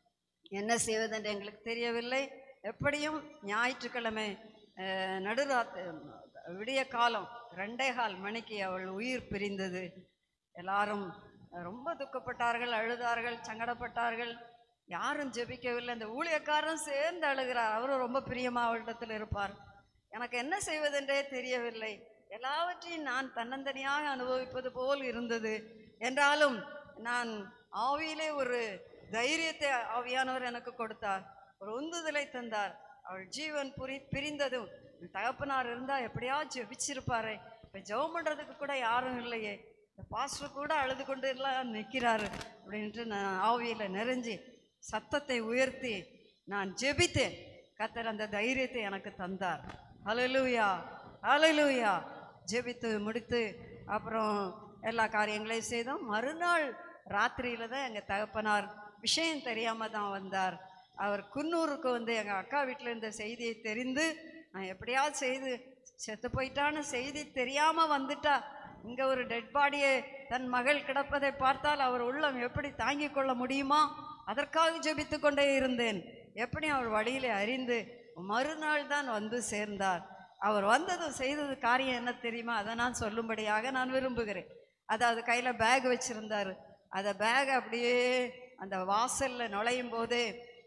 என்ன செய்வதென்று எங்களுக்கு தெரியவில்லை எப்படியும் ஞாயிற்றுக்கிழமை அஹ், நடுராத்து விடிய காலம் ரெண்டே கால் மணிக்கு அவள் உயிர் பிரிந்தது எல்லாரும் ரொம்ப துக்கப்பட்டார்கள் அழுதார்கள் சங்கடப்பட்டார்கள் யாரும் ஜெபிக்கவில்லை இந்த ஊழியக்காரரும் சேர்ந்து அழுகிறார் அவரும் ரொம்ப பிரியமா அவளிடத்தில் இருப்பார் எனக்கு என்ன செய்வதென்றே தெரியவில்லை எல்லாவற்றையும் நான் தன்னந்தனியாக அனுபவிப்பது போல் இருந்தது என்றாலும் நான் ஆவியிலே ஒரு தைரியத்தை ஆவியானவர் எனக்கு கொடுத்தார் ஒரு உந்துதலை தந்தார் அவள் ஜீவன் புரி பிரிந்ததும் என் தகப்பனார் இருந்தா எப்படியா ஜெபிச்சிருப்பாரு இப்ப ஜெபம் பண்றதுக்கு கூட யாரும் இல்லையே இந்த பாஸ்டர் கூட அழுது கொண்டு எல்லாம் நிற்கிறாரு அப்படின்ட்டு நான் ஆவியில நிறைஞ்சு சத்தத்தை உயர்த்தி நான் ஜெபித்தேன் கத்தர் அந்த தைரியத்தை எனக்கு தந்தார் ஹalleluya ஹalleluya ஜெபித்து முடித்து அப்புறம் எல்லா காரியங்களையும் செய்தோம் மறுநாள் ராத்திரியில தான் எங்கள் தகப்பனார் விஷயம் தெரியாம தான் வந்தார் அவர் குன்னூருக்கு வந்து எங்கள் அக்கா வீட்டில் இருந்த செய்தியை தெரிந்து நான் எப்படியாவது செய்து செத்து போயிட்டான்னு செய்தி தெரியாம வந்துட்டா இங்க ஒரு டெட் பாடியை தன் மகள் கிடப்பதை பார்த்தால் அவர் உள்ளம் எப்படி தாங்கிக் கொள்ள முடியுமா அதற்காக ஜெபித்து கொண்டே இருந்தேன் எப்படி அவர் வழியிலே அறிந்து மறுநாள் தான் வந்து சேர்ந்தார் அவர் வந்ததும் செய்தது காரியம் என்ன தெரியுமா அதை நான் சொல்லும்படியாக நான் விரும்புகிறேன் அதாவது கையில் பேக் வச்சிருந்தாரு அந்த பேக் அப்படியே அந்த வாசல்ல நுழையும் போதே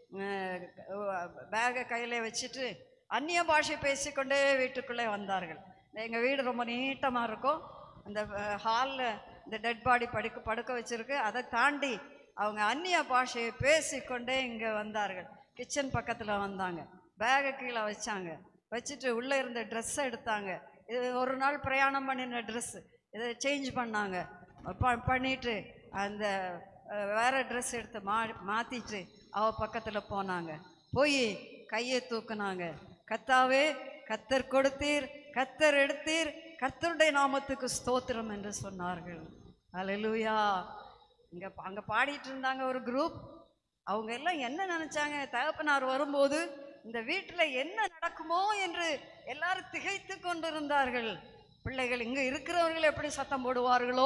பேகை கையில வச்சுட்டு அந்நிய பாஷை பேசிக்கொண்டே வீட்டுக்குள்ளே வந்தார்கள் எங்கள் வீடு ரொம்ப நீட்டமாக இருக்கும் அந்த ஹாலில் இந்த டெட் பாடி படுக்க படுக்க வச்சிருக்கு அதை தாண்டி அவங்க அந்நிய பாஷையை பேசிக்கொண்டே இங்கே வந்தார்கள் கிச்சன் பக்கத்தில் வந்தாங்க பேகை கீழே வச்சாங்க வச்சுட்டு உள்ளே இருந்த ட்ரெஸ்ஸை எடுத்தாங்க இது ஒரு நாள் பிரயாணம் பண்ணின ட்ரெஸ்ஸு இதை சேஞ்ச் பண்ணாங்க ப பண்ணிட்டு அந்த அஹ், வேற ட்ரெஸ் எடுத்து மா மாற்றிட்டு அவ பக்கத்தில் போனாங்க போய் கையை தூக்குனாங்க கத்தாவே கத்தர் கொடுத்தீர் கத்தர் எடுத்தீர் கர்த்தருடைய நாமத்துக்கு ஸ்தோத்திரம் என்று சொன்னார்கள் அல்லேலூயா இங்க அங்க பாடிட்டு இருந்தாங்க ஒரு குரூப் அவங்க எல்லாம் என்ன நினைச்சாங்க தகப்பனார் வரும்போது இந்த வீட்டுல என்ன நடக்குமோ என்று எல்லாரும் திகைத்து கொண்டிருந்தார்கள் பிள்ளைகள் இங்க இருக்கிறவர்கள் எப்படி சத்தம் போடுவார்களோ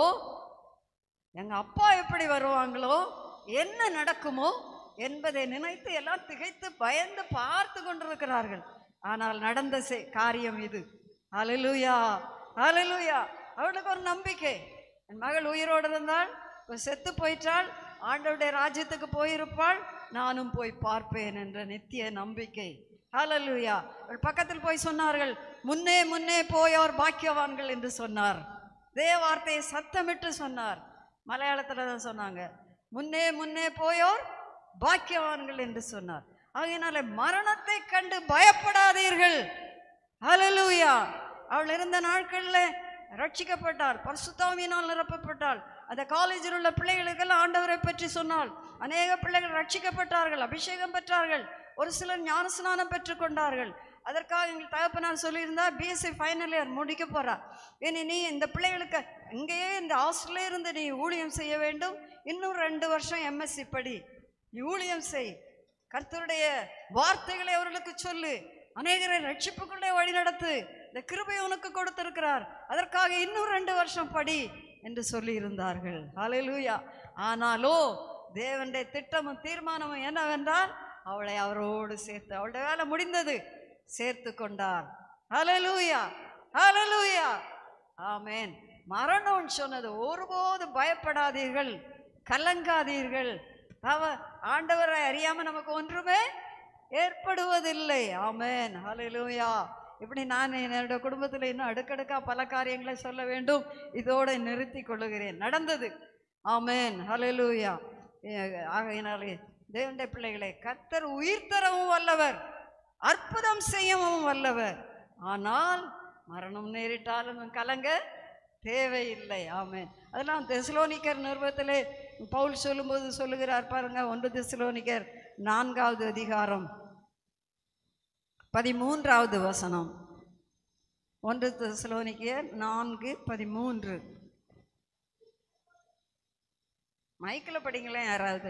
எங்க அப்பா எப்படி வருவாங்களோ என்ன நடக்குமோ என்பதை நினைத்து எல்லாம் திகைத்து பயந்து பார்த்து கொண்டிருக்கிறார்கள் ஆனால் நடந்த செ- காரியம் இது அலலுயா அலலுயா அவளுக்கு ஒரு நம்பிக்கை என் மகள் உயிரோடு இருந்தால் இப்ப செத்து போயிட்டாள் ஆண்டவருடைய ராஜ்யத்துக்கு போயிருப்பாள் நானும் போய் பார்ப்பேன் என்ற நித்திய நம்பிக்கை ஹalleluya அவள் பக்கத்தில் போய் சொன்னார்கள் முன்னே முன்னே போயோர் பாக்கியவான்கள் என்று சொன்னார் இதே வார்த்தையை சத்தமிட்டு சொன்னார் மலையாளத்தில் தான் சொன்னாங்க முன்னே முன்னே போயோர் பாக்கியவான்கள் என்று சொன்னார் ஆகையினால மரணத்தை கண்டு பயப்படாதீர்கள் ஹalleluya அவள் இருந்த நாட்களில் ரட்சிக்கப்பட்டாள் பரிசுத்தாவியினால் நிரப்பப்பட்டாள் அந்த காலேஜில் உள்ள பிள்ளைகளுக்கெல்லாம் ஆண்டவரை பற்றி சொன்னாள் அநேக பிள்ளைகள் ரட்சிக்கப்பட்டார்கள் அபிஷேகம் பெற்றார்கள் ஒரு சிலர் ஞானஸ்நானம் பெற்றுக்கொண்டார்கள் அதற்காக எங்கள் தகப்பனார் சொல்லியிருந்தா பிஎஸ்சி ஃபைனல் இயர் முடிக்க போறா இனி நீ இந்த பிள்ளைகளுக்கு இங்கேயே இந்த ஹாஸ்டல்லே இருந்து நீ ஊழியம் செய்ய வேண்டும் இன்னும் ரெண்டு வருஷம் எம்எஸ்சி படி நீ ஊழியம் செய் கர்த்தருடைய வார்த்தைகளை அவர்களுக்கு சொல்லு அநேகரை ரட்சிப்புக்குள்ளே வழி நடத்து இந்த கிருபை உனக்கு கொடுத்திருக்கிறார் அதற்காக இன்னும் ரெண்டு வருஷம் படி என்று சொல்லி இருந்தார்கள் ஹalleluya ஆனாலோ தேவனுடைய திட்டமும் தீர்மானமும் என்னவென்றால் அவளை அவரோடு சேர்த்து அவளுடைய வேலை முடிந்தது சேர்த்து கொண்டார் ஹalleluya ஹalleluya ஆமென் மரணம்னு சொன்னது ஒருபோதும் பயப்படாதீர்கள் கலங்காதீர்கள் அவ ஆண்டவரை அறியாம நமக்கு ஒன்றுமே ஏற்படுவதில்லை ஆமென் ஹalleluya இப்படி நான் என்னோட குடும்பத்தில் இன்னும் அடுக்கடுக்கா பல காரியங்களை சொல்ல வேண்டும் இதோட நிறுத்தி கொள்ளுகிறேன் நடந்தது ஆமென் ஹalleluya ஏ- ஆகையினாலே தேவனுடைய பிள்ளைகளை கர்த்தர் உயிர் தரவும் வல்லவர் அற்புதம் செய்யவும் வல்லவர் ஆனால் மரணம் நேரிட்டாலும் கலங்க தேவையில்லை ஆமென் அதெல்லாம் தெசலோனிக்கர் நிறுவத்திலே பவுல் சொல்லும்போது சொல்லுகிறார் பாருங்க ஒன்று தெசலோனிக்கர் நான்காவது அதிகாரம் பதிமூன்றாவது வசனம் ஒன்று தெசலோனிக்கர் நான்கு பதிமூன்று மைக்கில் படிங்களேன் யாராவது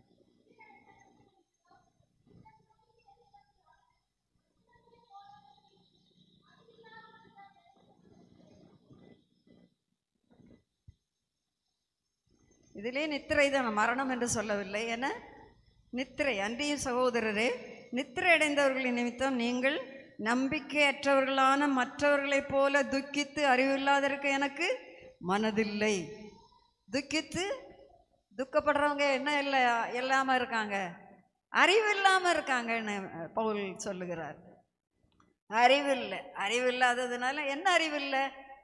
இதிலே நித்திரை தான் மரணம் என்று சொல்லவில்லை என நித்திரை அன்றியும் சகோதரரே நித்திரை அடைந்தவர்களின் நிமித்தம் நீங்கள் நம்பிக்கையற்றவர்களான மற்றவர்களைப் போல துக்கித்து அறிவில்லாதிருக்க எனக்கு மனதில்லை துக்கித்து துக்கப்படுறவங்க என்ன இல்லை இல்லாமல் இருக்காங்க அறிவில்லாமல் இருக்காங்கன்னு பவுல் சொல்லுகிறார் அறிவில்லை அறிவில்லாததுனால என்ன அறிவில்லை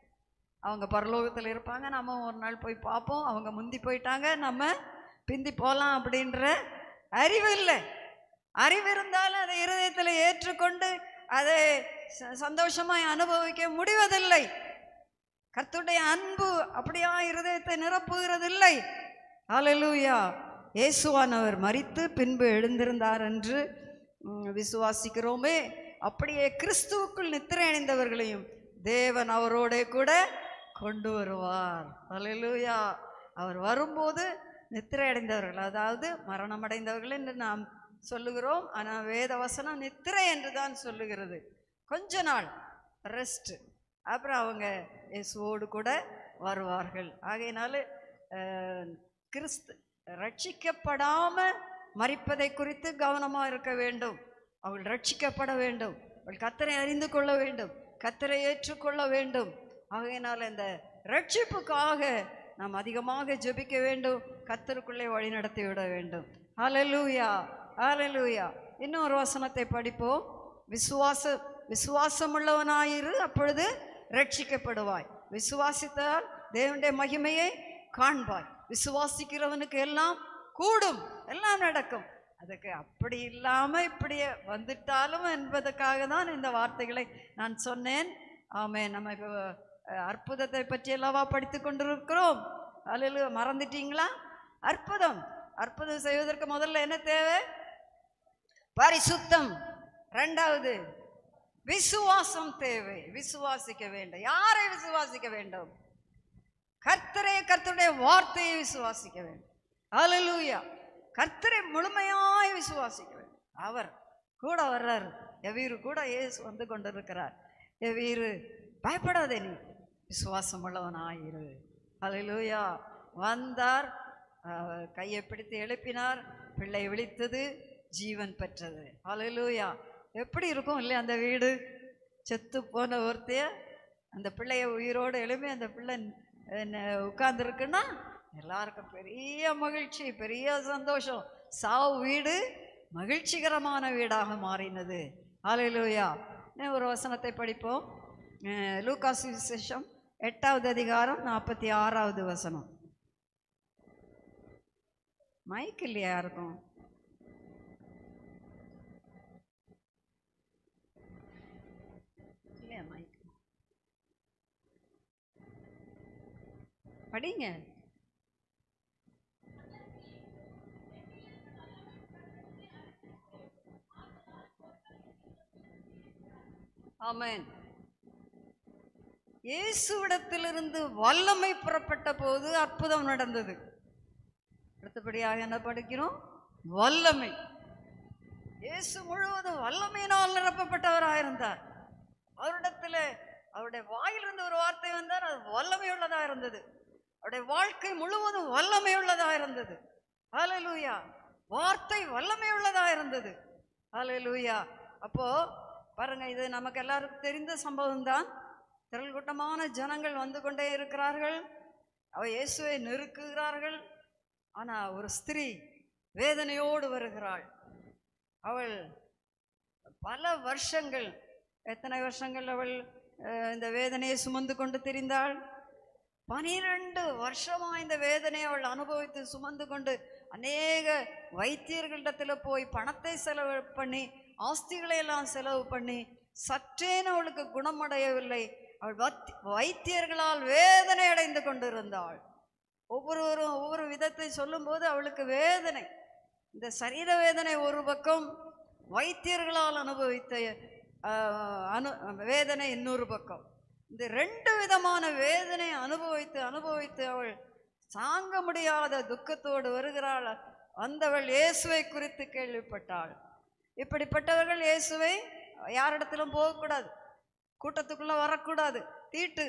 அவங்க பரலோகத்தில் இருப்பாங்க நம்ம ஒரு நாள் போய் பார்ப்போம் அவங்க முந்தி போயிட்டாங்க நம்ம பிந்தி போகலாம் அப்படின்ற அறிவு இல்லை அறிவு இருந்தாலும் அதை இருதயத்தில் ஏற்றுக்கொண்டு அதை ச- சந்தோஷமாய் அனுபவிக்க முடிவதில்லை கர்த்தருடைய அன்பு அப்படியா இருதயத்தை நிரப்புகிறதில்லை ஹalleluya இயேசுவானவர் மரித்து பின்பு எழுந்திருந்தார் என்று ம், விசுவாசிக்கிறோமே அப்படியே கிறிஸ்துவுக்குள் நித்திரை அடைந்தவர்களையும் தேவன் அவரோட கூட கொண்டு வருவார் ஹalleluya அவர் வரும்போது நித்திரை அடைந்தவர்கள் அதாவது மரணம் அடைந்தவர்கள் என்று நாம் சொல்லுகிறோம் ஆனால் வேத வசனம் நித்திரை என்று தான் சொல்லுகிறது கொஞ்ச நாள் ரெஸ்ட் அப்புறம் அவங்க இயேசுவோடு கூட வருவார்கள் ஆகையினால அஹ், கிறிஸ்து ரட்சிக்கப்படாம மறிப்பதை குறித்து கவனமாக இருக்க வேண்டும் அவள் ரட்சிக்கப்பட வேண்டும் அவள் கத்தரை அறிந்து கொள்ள வேண்டும் கத்தரை ஏற்றுக்கொள்ள வேண்டும் ஆகையினால இந்த ரட்சிப்புக்காக நாம் அதிகமாக ஜெபிக்க வேண்டும் கத்தருக்குள்ளே வழி நடத்தி விட வேண்டும் ஹalleluya ஹalleluya இன்னொரு வசனத்தை படிப்போம் விசுவாச விசுவாசமுள்ளவனாயிரு அப்பொழுது ரட்சிக்கப்படுவாய் விசுவாசித்தால் தேவனுடைய மகிமையை காண்பாய் விசுவாசிக்கிறவனுக்கு எல்லாம் கூடும் எல்லாம் நடக்கும் அதுக்கு அப்படி இல்லாம இப்படியே வந்துட்டாலும் என்பதற்காக தான் இந்த வார்த்தைகளை நான் சொன்னேன் ஆமே நம்ம இப்போ அஹ், அற்புதத்தை பற்றி அல்லவா படித்து கொண்டிருக்கிறோம் அல்ல மறந்துட்டீங்களா அற்புதம் அற்புதம் செய்வதற்கு முதல்ல என்ன தேவை பரிசுத்தம் ரெண்டாவது விசுவாசம் தேவை விசுவாசிக்க வேண்டும் யாரை விசுவாசிக்க வேண்டும் கர்த்தரே கர்த்தருடைய வார்த்தையை விசுவாசிக்க வேண்டும் ஹalleluya கர்த்தரை முழுமையாய் விசுவாசிக்க வேண்டும் அவர் கூட வர்றார் எவீரு கூட இயேசு வந்து கொண்டிருக்கிறார் எவீரு பயப்படாதே நீ விசுவாசம் உள்ளவனாயிரு ஹalleluya வந்தார் அவர் கையை பிடித்து எழுப்பினார் பிள்ளை விழித்தது ஜீவன் பெற்றது ஹalleluya எப்படி இருக்கும் இல்லையா அந்த வீடு செத்து போன ஒருத்தைய அந்த பிள்ளைய உயிரோடு எழுப்பி அந்த பிள்ளை உட்கார்ந்துருக்குன்னா எல்லாருக்கும் பெரிய மகிழ்ச்சி பெரிய சந்தோஷம் சாவு வீடு மகிழ்ச்சிகரமான வீடாக மாறினது ஹalleluya இன்னும் ஒரு வசனத்தை படிப்போம் அஹ் லூகாஸ் விசேஷம் எட்டாவது அதிகாரம் நாற்பத்தி ஆறாவது வசனம் மைக் இல்லையா யாருக்கும் இல்லையா மைக் படிங்க ஆமென் இயேசுவிடத்திலிருந்து வல்லமை புறப்பட்ட போது அற்புதம் நடந்தது அடுத்தபடியாக என்ன படிக்கிறோம் வல்லமை இயேசு முழுவதும் வல்லமையினால் நிரப்பப்பட்டவராயிருந்தார் அவரிடத்துல அவருடைய வாயிலிருந்து ஒரு வார்த்தை வந்தார் அது வல்லமை உள்ளதா இருந்தது அவருடைய வாழ்க்கை முழுவதும் வல்லமை உள்ளதா இருந்தது ஹalleluya வார்த்தை வல்லமை உள்ளதா இருந்தது ஹalleluya அப்போ பாருங்க இது நமக்கு எல்லாருக்கும் தெரிந்த சம்பவம் தான் திரள் கூட்டமான ஜனங்கள் வந்து கொண்டே இருக்கிறார்கள் அவ இயேசுவை நெருக்குகிறார்கள் ஆனா ஒரு ஸ்திரீ வேதனையோடு வருகிறாள் அவள் பல வருஷங்கள் எத்தனை வருஷங்கள் அவள் அஹ், இந்த வேதனையை சுமந்து கொண்டு திரிந்தாள் பனிரெண்டு வருஷமா இந்த வேதனையை அவள் அனுபவித்து சுமந்து கொண்டு அநேக வைத்தியர்களிடத்துல போய் பணத்தை செலவு பண்ணி ஆஸ்திகளை எல்லாம் செலவு பண்ணி சற்றேனும் அவளுக்கு குணமடையவில்லை அவள் வத்- வைத்தியர்களால் வேதனை அடைந்து கொண்டிருந்தாள் ஒவ்வொருவரும் ஒவ்வொரு விதத்தை சொல்லும்போது அவளுக்கு வேதனை இந்த சரீர வேதனை ஒரு பக்கம் வைத்தியர்களால் அனுபவித்த ஆஹ், அனு வேதனை இன்னொரு பக்கம் இந்த ரெண்டு விதமான வேதனை அனுபவித்து அனுபவித்து அவள் தாங்க முடியாத துக்கத்தோடு வருகிறாள் வந்தவள் இயேசுவை குறித்து கேள்விப்பட்டாள் இப்படிப்பட்டவர்கள் இயேசுவை யாரிடத்திலும் போகக்கூடாது கூட்டத்துக்குள்ள வரக்கூடாது தீட்டு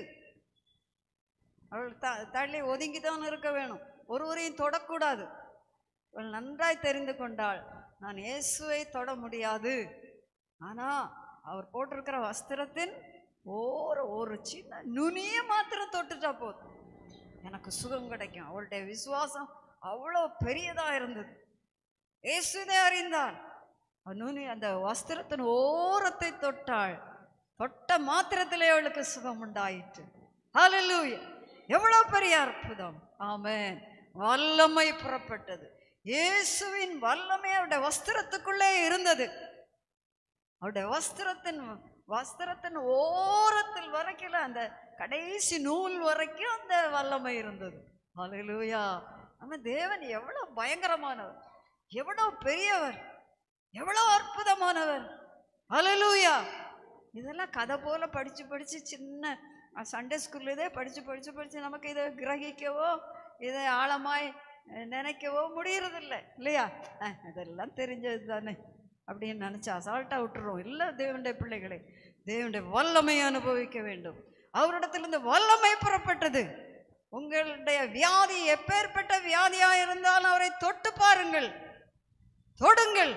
அவள் த தள்ளி ஒதுங்கி தான் இருக்க வேணும் ஒருவரையும் தொடக்கூடாது அவள் நன்றாய் தெரிந்து கொண்டாள் நான் இயேசுவை தொட முடியாது ஆனா அவர் போட்டிருக்கிற வஸ்திரத்தின் ஒரு ஒரு சின்ன நுனிய மாத்திரம் தொட்டுட்டா போதும் எனக்கு சுகம் கிடைக்கும் அவளுடைய விசுவாசம் அவ்வளோ பெரியதா இருந்தது இயேசுதை அறிந்தாள் அவள் நுனி அந்த வஸ்திரத்தின் ஓரத்தை தொட்டாள் தொட்ட மாத்திரத்திலே அவளுக்கு சுகம் உண்டாயிற்று ஹalleluya எவ்வளவு பெரிய அற்புதம் ஆமென் வல்லமை புறப்பட்டது இயேசுவின் வல்லமை அவருடைய வஸ்திரத்துக்குள்ளே இருந்தது அவருடைய வஸ்திரத்தின் வஸ்திரத்தின் ஓரத்தில் வரைக்கும் அந்த கடைசி நூல் வரைக்கும் அந்த வல்லமை இருந்தது ஹalleluya நம்ம தேவன் எவ்வளவு பயங்கரமானவர் எவ்வளவு பெரியவர் எவ்வளவு அற்புதமானவர் ஹalleluya இதெல்லாம் கதை போல படிச்சு படிச்சு சின்ன சண்டே ஸ்கூல்லே படிச்சு படிச்சு படிச்சு நமக்கு இதை கிரகிக்கவோ இதை ஆழமாய் அஹ், நினைக்கவோ முடியறதில்ல இல்லையா அஹ், இதெல்லாம் தெரிஞ்சது தானே அப்படின்னு நினைச்சு அசால்ட்டா விட்டுறோம் இல்லை தேவனுடைய பிள்ளைகளை தேவனுடைய வல்லமையை அனுபவிக்க வேண்டும் அவரிடத்திலிருந்து வல்லமை புறப்பட்டது உங்களுடைய வியாதி எப்பேற்பட்ட வியாதியா இருந்தாலும் அவரை தொட்டு பாருங்கள் தொடுங்கள்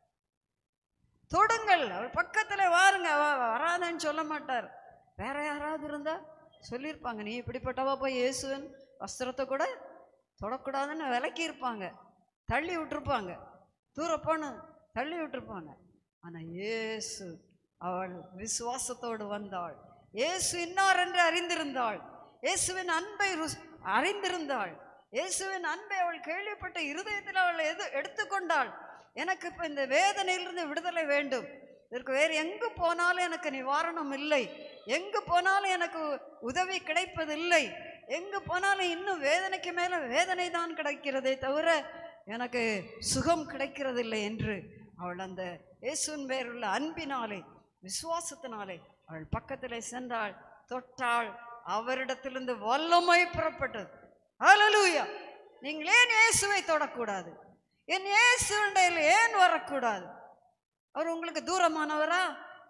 தொடுங்கள் அவர் பக்கத்துல வாருங்க அவ வராதன்னு சொல்ல மாட்டார் வேற யாராவது இருந்தா சொல்லியிருப்பாங்க நீ இப்படிப்பட்டவா போய் இயேசுவன் வஸ்திரத்தை கூட தொடக்கூடாதுன்னு விலக்கி இருப்பாங்க தள்ளி விட்டுருப்பாங்க தூர போன தள்ளி விட்டுருப்பாங்க ஆனா இயேசு அவள் விசுவாசத்தோடு வந்தாள் இயேசு இன்னார் என்று அறிந்திருந்தாள் இயேசுவின் அன்பை ருஸ்- அறிந்திருந்தாள் இயேசுவின் அன்பை அவள் கேள்விப்பட்ட இருதயத்தில் அவள் எது எடுத்துக்கொண்டாள் எனக்கு இப்போ இந்த வேதனையிலிருந்து விடுதலை வேண்டும் இதற்கு வேறு எங்கு போனாலும் எனக்கு நிவாரணம் இல்லை எங்கு போனாலும் எனக்கு உதவி கிடைப்பதில்லை எங்கு போனாலும் இன்னும் வேதனைக்கு மேலே வேதனை தான் கிடைக்கிறதே தவிர எனக்கு சுகம் கிடைக்கிறதில்லை என்று அவள் அந்த இயேசுவின் பேருள்ள அன்பினாலே விசுவாசத்தினாலே அவள் பக்கத்திலே சென்றாள் தொட்டாள் அவரிடத்திலிருந்து வல்லமை புறப்பட்டது ஹalleluya நீங்கள் ஏன் இயேசுவை தொடக்கூடாது என் இயேசுண்டையில் ஏன் வரக்கூடாது அவர் உங்களுக்கு தூரமானவரா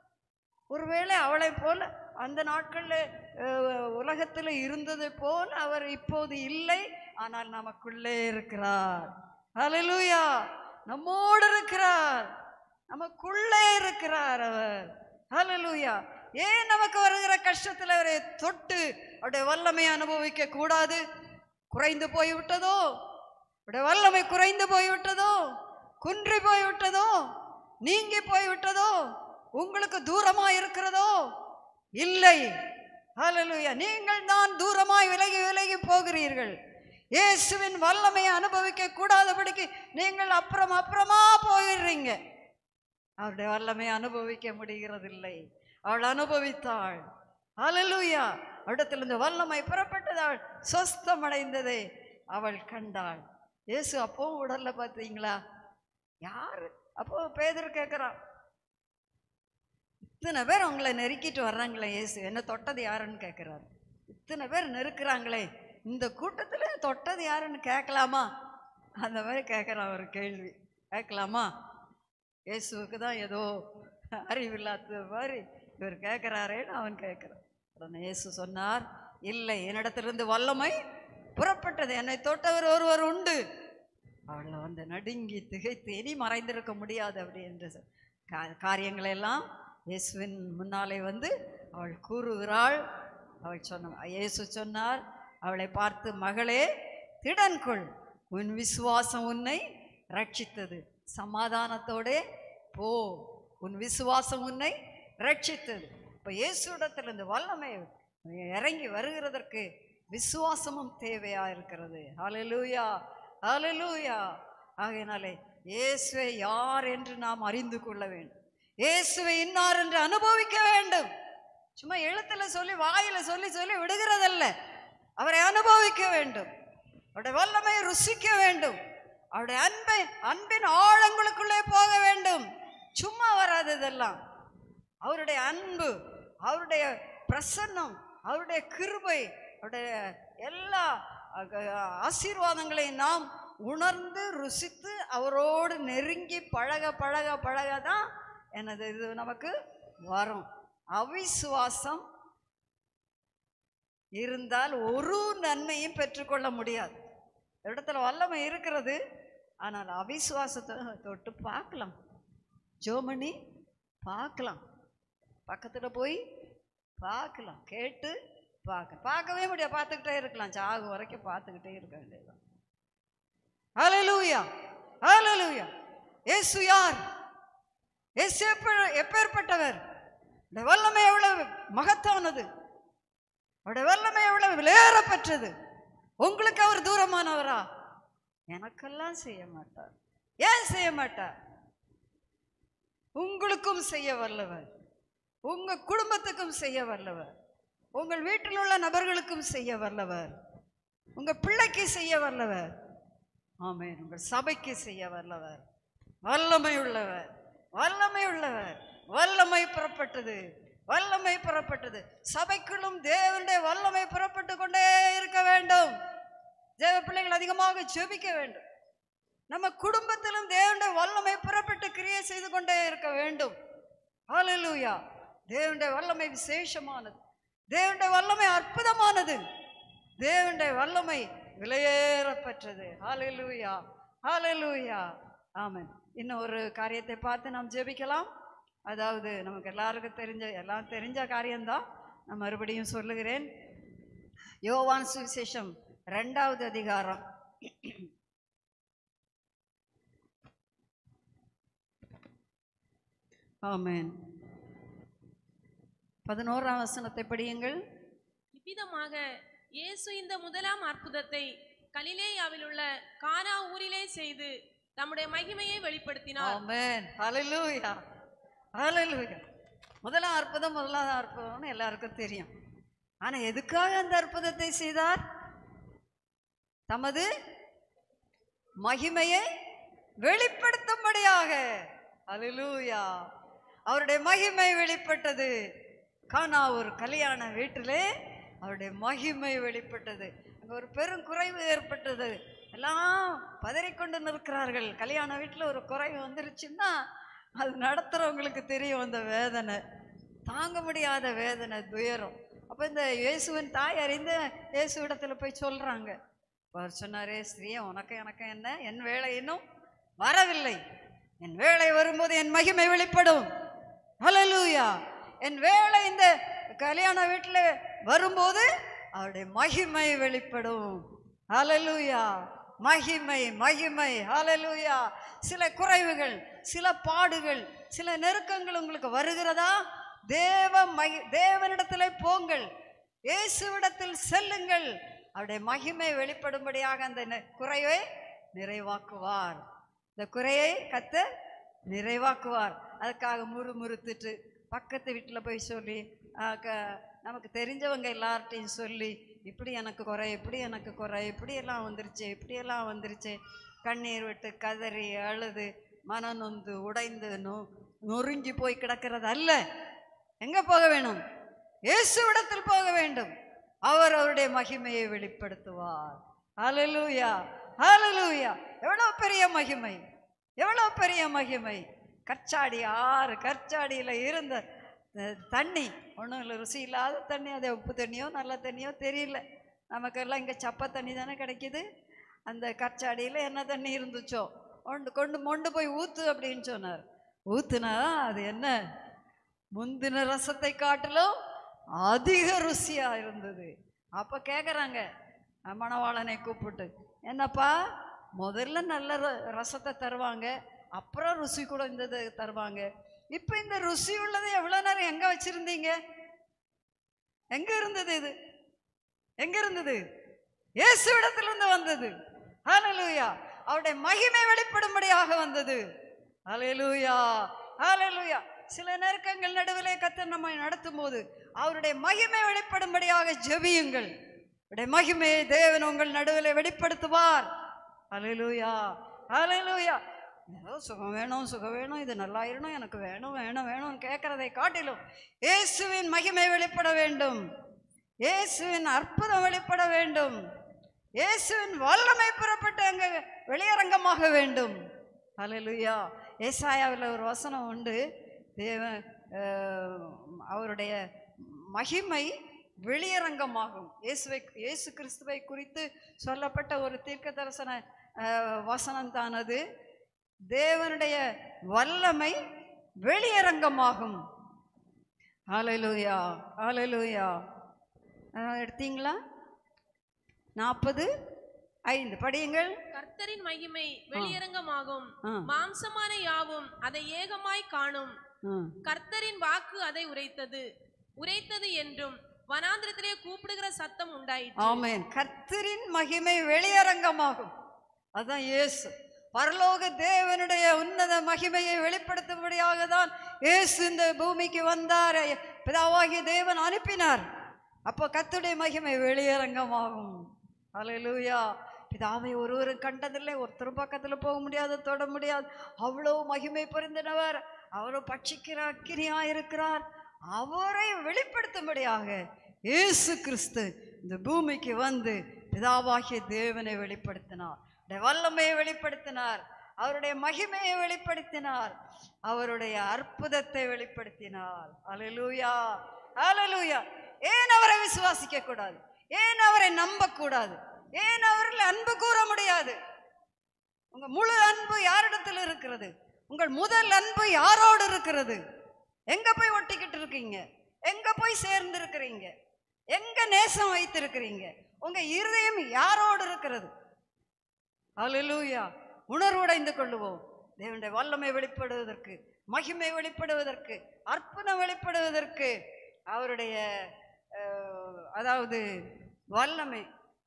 ஒருவேளை அவளை போல அந்த நாட்களில் உலகத்தில் இருந்தது போல் அவர் இப்போது இல்லை ஆனால் நமக்குள்ளே இருக்கிறார் ஹalleluya நம்மோடு இருக்கிறார் நமக்குள்ளே இருக்கிறார் அவர் ஹalleluya ஏன் நமக்கு வருகிற கஷ்டத்தில் அவரை தொட்டு அவருடைய வல்லமையை அனுபவிக்க கூடாது குறைந்து போய்விட்டதோ அவருடைய வல்லமை குறைந்து போய்விட்டதோ குன்றி போய்விட்டதோ நீங்கி போய்விட்டதோ உங்களுக்கு தூரமா இருக்கிறதோ இல்லை ஹalleluya நீங்கள் தான் தூரமாய் விலகி விலகி போகிறீர்கள் இயேசுவின் வல்லமையை அனுபவிக்க கூடாதபடிக்கு நீங்கள் அப்புறம் அப்புறமா போயிடுறீங்க அவருடைய வல்லமையை அனுபவிக்க முடிகிறதில்லை அவள் அனுபவித்தாள் ஹalleluya அவரிடத்திலிருந்து வல்லமை புறப்பட்டதாள் சொஸ்தம் அடைந்ததை அவள் கண்டாள் இயேசு அப்பவும் உடல்ல பார்த்தீங்களா யாரு அப்போ பேதர் கேட்குறான் இத்தனை பேர் உங்களை நெருக்கிட்டு வர்றாங்களே இயேசு என்ன தொட்டது யாருன்னு கேட்குறாரு இத்தனை பேர் நெருக்குறாங்களே இந்த கூட்டத்தில் தொட்டது யாருன்னு கேட்கலாமா அந்த மாதிரி கேட்குறான் ஒரு கேள்வி கேட்கலாமா இயேசுவுக்கு தான் ஏதோ அறிவில்லாத மாதிரி இவர் கேட்குறாரேன்னு அவன் கேட்குறான் உடனே இயேசு சொன்னார் இல்லை என்னிடத்திலிருந்து வல்லமை புறப்பட்டது என்னை தொட்டவர் ஒருவர் உண்டு அவளை வந்து நடுங்கி திகைத்து இனி மறைந்திருக்க முடியாது அப்படி என்று சொ- கா- காரியங்களை எல்லாம் இயேசுவின் முன்னாலே வந்து அவள் கூறுகிறாள் அவள் சொன்ன இயேசு சொன்னார் அவளை பார்த்து மகளே திடன் கொள் உன் விசுவாசம் உன்னை ரட்சித்தது சமாதானத்தோடே போ உன் விசுவாசம் உன்னை ரட்சித்தது இப்போ இயேசுடத்திலிருந்து வல்லமை இறங்கி வருகிறதற்கு விசுவாசமும் தேவையா இருக்கிறது ஹalleluya ஹalleluya ஆகையினாலே இயேசுவை யார் என்று நாம் அறிந்து கொள்ள வேண்டும் இயேசுவை இன்னார் என்று அனுபவிக்க வேண்டும் சும்மா எழுத்துல சொல்லி வாயில சொல்லி சொல்லி விடுகிறதல்ல அவரை அனுபவிக்க வேண்டும் அவருடைய வல்லமையை ருசிக்க வேண்டும் அவருடைய அன்பை அன்பின் ஆழங்களுக்குள்ளே போக வேண்டும் சும்மா வராது இதெல்லாம் அவருடைய அன்பு அவருடைய பிரசன்னம் அவருடைய கிருபை அவருடைய எல்லா அக- ஆசீர்வாதங்களையும் நாம் உணர்ந்து ருசித்து அவரோடு நெருங்கி பழக பழக பழக தான் எனது இது நமக்கு வரும் அவிசுவாசம் இருந்தால் ஒரு நன்மையும் பெற்றுக்கொள்ள முடியாது இடத்துல வல்லமை இருக்கிறது ஆனால் அவிசுவாசத்தை தொட்டு பார்க்கலாம் ஜோமணி பார்க்கலாம் பக்கத்தில் போய் பார்க்கலாம் கேட்டு பார்க்க பார்க்கவே முடியாது பார்த்துக்கிட்டே இருக்கலாம் சாகு வரைக்கும் பார்த்துக்கிட்டே இருக்க வேண்டியதுதான் ஹalleluya ஹalleluya இயேசு யார் இயேசு எப்ப எப்பேற்பட்டவர் இந்த வல்லமை எவ்வளவு மகத்தானது அவருடைய வல்லமை எவ்வளவு விலையேறப்பெற்றது உங்களுக்கு அவர் தூரமானவரா எனக்கெல்லாம் செய்ய மாட்டார் ஏன் செய்ய மாட்டார் உங்களுக்கும் செய்ய வல்லவர் உங்க குடும்பத்துக்கும் செய்ய வல்லவர் உங்கள் வீட்டில் உள்ள நபர்களுக்கும் செய்ய வல்லவர் உங்க பிள்ளைக்கு செய்ய வல்லவர் ஆமென் உங்கள் சபைக்கு செய்ய வல்லவர் வல்லமை உள்ளவர் வல்லமை உள்ளவர் வல்லமை புறப்பட்டது வல்லமை புறப்பட்டது சபைக்குள்ளும் தேவனுடைய வல்லமை புறப்பட்டு கொண்டே இருக்க வேண்டும் தேவ பிள்ளைகள் அதிகமாக ஜெபிக்க வேண்டும் நம்ம குடும்பத்திலும் தேவனுடைய வல்லமை புறப்பட்டு கிரியை செய்து கொண்டே இருக்க வேண்டும் ஹalleluya தேவனுடைய வல்லமை விசேஷமானது தேவனுடைய வல்லமை அற்புதமானது தேவனுடைய வல்லமை விலையேறப்பெற்றது ஹalleluya ஹalleluya ஆமென் இன்னும் ஒரு காரியத்தை பார்த்து நாம் ஜெபிக்கலாம் அதாவது நமக்கு எல்லாருக்கும் தெரிஞ்ச எல்லாம் தெரிஞ்ச காரியம்தான் நான் மறுபடியும் சொல்லுகிறேன் யோவான் சுவிசேஷம் ரெண்டாவது அதிகாரம் ஆமென் பதினோராம் வசனத்தை படியுங்கள் இவ்விதமாக இயேசு இந்த முதலாம் அற்புதத்தை கலிலேயாவில் உள்ள கானா ஊரிலே செய்து தம்முடைய மகிமையை வெளிப்படுத்தினார் ஆமென் ஹalleluya ஹalleluya முதலாம் அற்புதம் முதலாம் அற்புதம்னு எல்லாருக்கும் தெரியும் ஆனா எதுக்காக அந்த அற்புதத்தை செய்தார் தமது மகிமையை வெளிப்படுத்தும்படியாக ஹalleluya அவருடைய மகிமை வெளிப்பட்டது கானா ஒரு கல்யாண வீட்டிலே அவருடைய மகிமை வெளிப்பட்டது அங்க ஒரு பெரும் குறைவு ஏற்பட்டது எல்லாம் பதறிக்கொண்டு நிற்கிறார்கள் கல்யாண வீட்டில் ஒரு குறைவு வந்துருச்சுன்னா அது நடத்துகிறவங்களுக்கு தெரியும் அந்த வேதனை தாங்க முடியாத வேதனை துயரம் அப்போ இந்த இயேசுவின் தாய் அறிந்து இயேசு இடத்துல போய் சொல்கிறாங்க அவர் சொன்னாரே ஸ்ரீயா உனக்கு எனக்கு என்ன என் வேலை இன்னும் வரவில்லை என் வேலை வரும்போது என் மகிமை வெளிப்படும் ஹalleluya என் வேலை இந்த கல்யாண வீட்டில் வரும்போது அவருடைய மகிமை வெளிப்படும் ஹalleluya மகிமை மகிமை ஹalleluya சில குறைவுகள் சில பாடுகள் சில நெருக்கங்கள் உங்களுக்கு வருகிறதா தேவ மகி தேவனிடத்தில் போங்கள் இயேசுவிடத்தில் செல்லுங்கள் அவருடைய மகிமை வெளிப்படும்படியாக அந்த நெ- குறைவை நிறைவாக்குவார் இந்த குறையை கத்த நிறைவாக்குவார் அதுக்காக முறுமுறுத்துட்டு பக்கத்து வீட்டில் போய் சொல்லி ஆ, க- நமக்கு தெரிஞ்சவங்க எல்லார்ட்டையும் சொல்லி இப்படி எனக்கு குறை இப்படி எனக்கு குறை இப்படியெல்லாம் வந்துருச்சு இப்படியெல்லாம் வந்துருச்சு கண்ணீர் விட்டு கதறி அழுது மனநொந்து உடைந்து நொ நொறுங்கி போய் கிடக்கிறது அல்ல எங்க போக வேணும் இயேசுவிடத்தில் போக வேண்டும் அவர் அவருடைய மகிமையை வெளிப்படுத்துவார் ஹalleluya ஹalleluya எவ்வளவு பெரிய மகிமை எவ்வளவு பெரிய மகிமை கற்சாடி ஆறு கற்சாடியில் இருந்த அஹ், தண்ணி ஒன்றும் இல்லை ருசி இல்லாத தண்ணி அது உப்பு தண்ணியோ நல்ல தண்ணியோ தெரியல நமக்கெல்லாம் இங்கே சப்ப தண்ணி தானே கிடைக்குது அந்த கற்சாடியில் என்ன தண்ணி இருந்துச்சோ கொண்டு கொண்டு மொண்டு போய் ஊத்து அப்படின்னு சொன்னார் ஊத்துனா அது என்ன முந்தின ரசத்தை காட்டிலும் அதிக ருசியா இருந்தது அப்ப கேக்குறாங்க மணவாளனை கூப்பிட்டு என்னப்பா முதல்ல நல்ல ர- ரசத்தை தருவாங்க அப்புறம் ருசி கூட இந்த இது தருவாங்க இப்ப இந்த ருசி உள்ளதை எவ்வளவு நேரம் எங்க வச்சிருந்தீங்க எங்க இருந்தது இது எங்க இருந்தது இயேசுவிடத்திலிருந்து வந்தது ஹalleluya அவருடைய மகிமை வெளிப்படும்படியாக வந்தது ஹalleluya ஹalleluya சில நெருக்கங்கள் நடுவிலே கத்தர் நம்மை நடத்தும் போது அவருடைய மகிமை வெளிப்படும்படியாக ஜெபியுங்கள் அவருடைய மகிமையை தேவன் உங்கள் நடுவிலே வெளிப்படுத்துவார் ஹalleluya ஹalleluya ஏதோ சுகம் வேணும் சுகம் வேணும் இது நல்லாயிரணும் எனக்கு வேணும் வேணும் வேணும்னு கேட்கறதை காட்டிலும் இயேசுவின் மகிமை வெளிப்பட வேண்டும் இயேசுவின் அற்புதம் வெளிப்பட வேண்டும் இயேசுவின் வல்லமை புறப்பட்டு அங்க வெளியரங்கமாக வேண்டும் ஹalleluya ஏசாயாவில் ஒரு வசனம் உண்டு தேவ அஹ், அவருடைய மகிமை வெளியரங்கமாகும் இயேசுவை இயேசு கிறிஸ்துவை குறித்து சொல்லப்பட்ட ஒரு தீர்க்க தரிசன வசனம் தானது தேவனுடைய வல்லமை வெளியரங்கமாகும் ஹalleluya ஹalleluya அஹ், எடுத்தீங்களா நாற்பது ஐந்து படியுங்கள் கர்த்தரின் மகிமை வெளியரங்கமாகும் ஆ, மாம்சமான யாவும் அதை ஏகமாய் காணும் ஆ. கர்த்தரின் வாக்கு அதை உரைத்தது உரைத்தது என்றும் வனாந்திரத்திலே கூப்பிடுகிற சத்தம் உண்டாயிற்று ஆமென் கர்த்தரின் மகிமை வெளியரங்கமாகும் அதான் இயேசு பரலோக தேவனுடைய உன்னத மகிமையை வெளிப்படுத்தும்படியாக தான் இயேசு இந்த பூமிக்கு வந்தார் பிதாவாகிய தேவன் அனுப்பினார் அப்போ கர்த்தருடைய மகிமை வெளியரங்கமாகும் அல்லேலூயா பிதாவை ஒருவரும் கண்டதில்லை ஒருத்தரும் பக்கத்தில் போக முடியாது தொட முடியாது அவ்வளோ மகிமை பொருந்தினவர் அவரும் பட்சிக்கிற அக்கினியா இருக்கிறார் அவரை வெளிப்படுத்தும்படியாக இயேசு கிறிஸ்து இந்த பூமிக்கு வந்து பிதாவாகிய தேவனை வெளிப்படுத்தினார் அவருடைய வல்லமையை வெளிப்படுத்தினார் அவருடைய மகிமையை வெளிப்படுத்தினார் அவருடைய அற்புதத்தை வெளிப்படுத்தினார் அல்லேலூயா அல்லேலூயா ஏன் அவரை விசுவாசிக்க கூடாது ஏன் அவரை நம்பக்கூடாது ஏன் அவர்கள் அன்பு கூற முடியாது உங்க முழு அன்பு யாரிடத்தில் இருக்கிறது உங்கள் முதல் அன்பு யாரோடு இருக்கிறது எங்க போய் ஒட்டிக்கிட்டு இருக்கீங்க எங்க போய் சேர்ந்து இருக்கிறீங்க எங்க நேசம் வைத்திருக்கிறீங்க உங்க இருதயம் யாரோடு இருக்கிறது அல்லேலூயா உணர்வுடைந்து கொள்ளுவோம் தேவனுடைய வல்லமை வெளிப்படுவதற்கு மகிமை வெளிப்படுவதற்கு அற்புதம் வெளிப்படுவதற்கு அவருடைய அஹ், அதாவது வல்லமை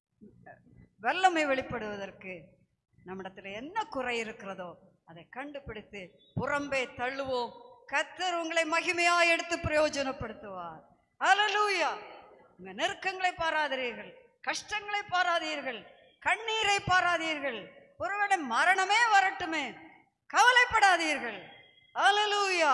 வல்லமை வெளிப்படுவதற்கு நம்மிடத்துல என்ன குறை இருக்கிறதோ அதை கண்டுபிடித்து புறம்பே தள்ளுவோம் கத்தர் உங்களை மகிமையாய் எடுத்து பிரயோஜனப்படுத்துவார் அல்லேலூயா உங்க நெருக்கங்களை பாராதீர்கள் கஷ்டங்களை பாராதீர்கள் கண்ணீரை பாராதீர்கள் ஒருவேளை மரணமே வரட்டுமே கவலைப்படாதீர்கள் அல்லேலூயா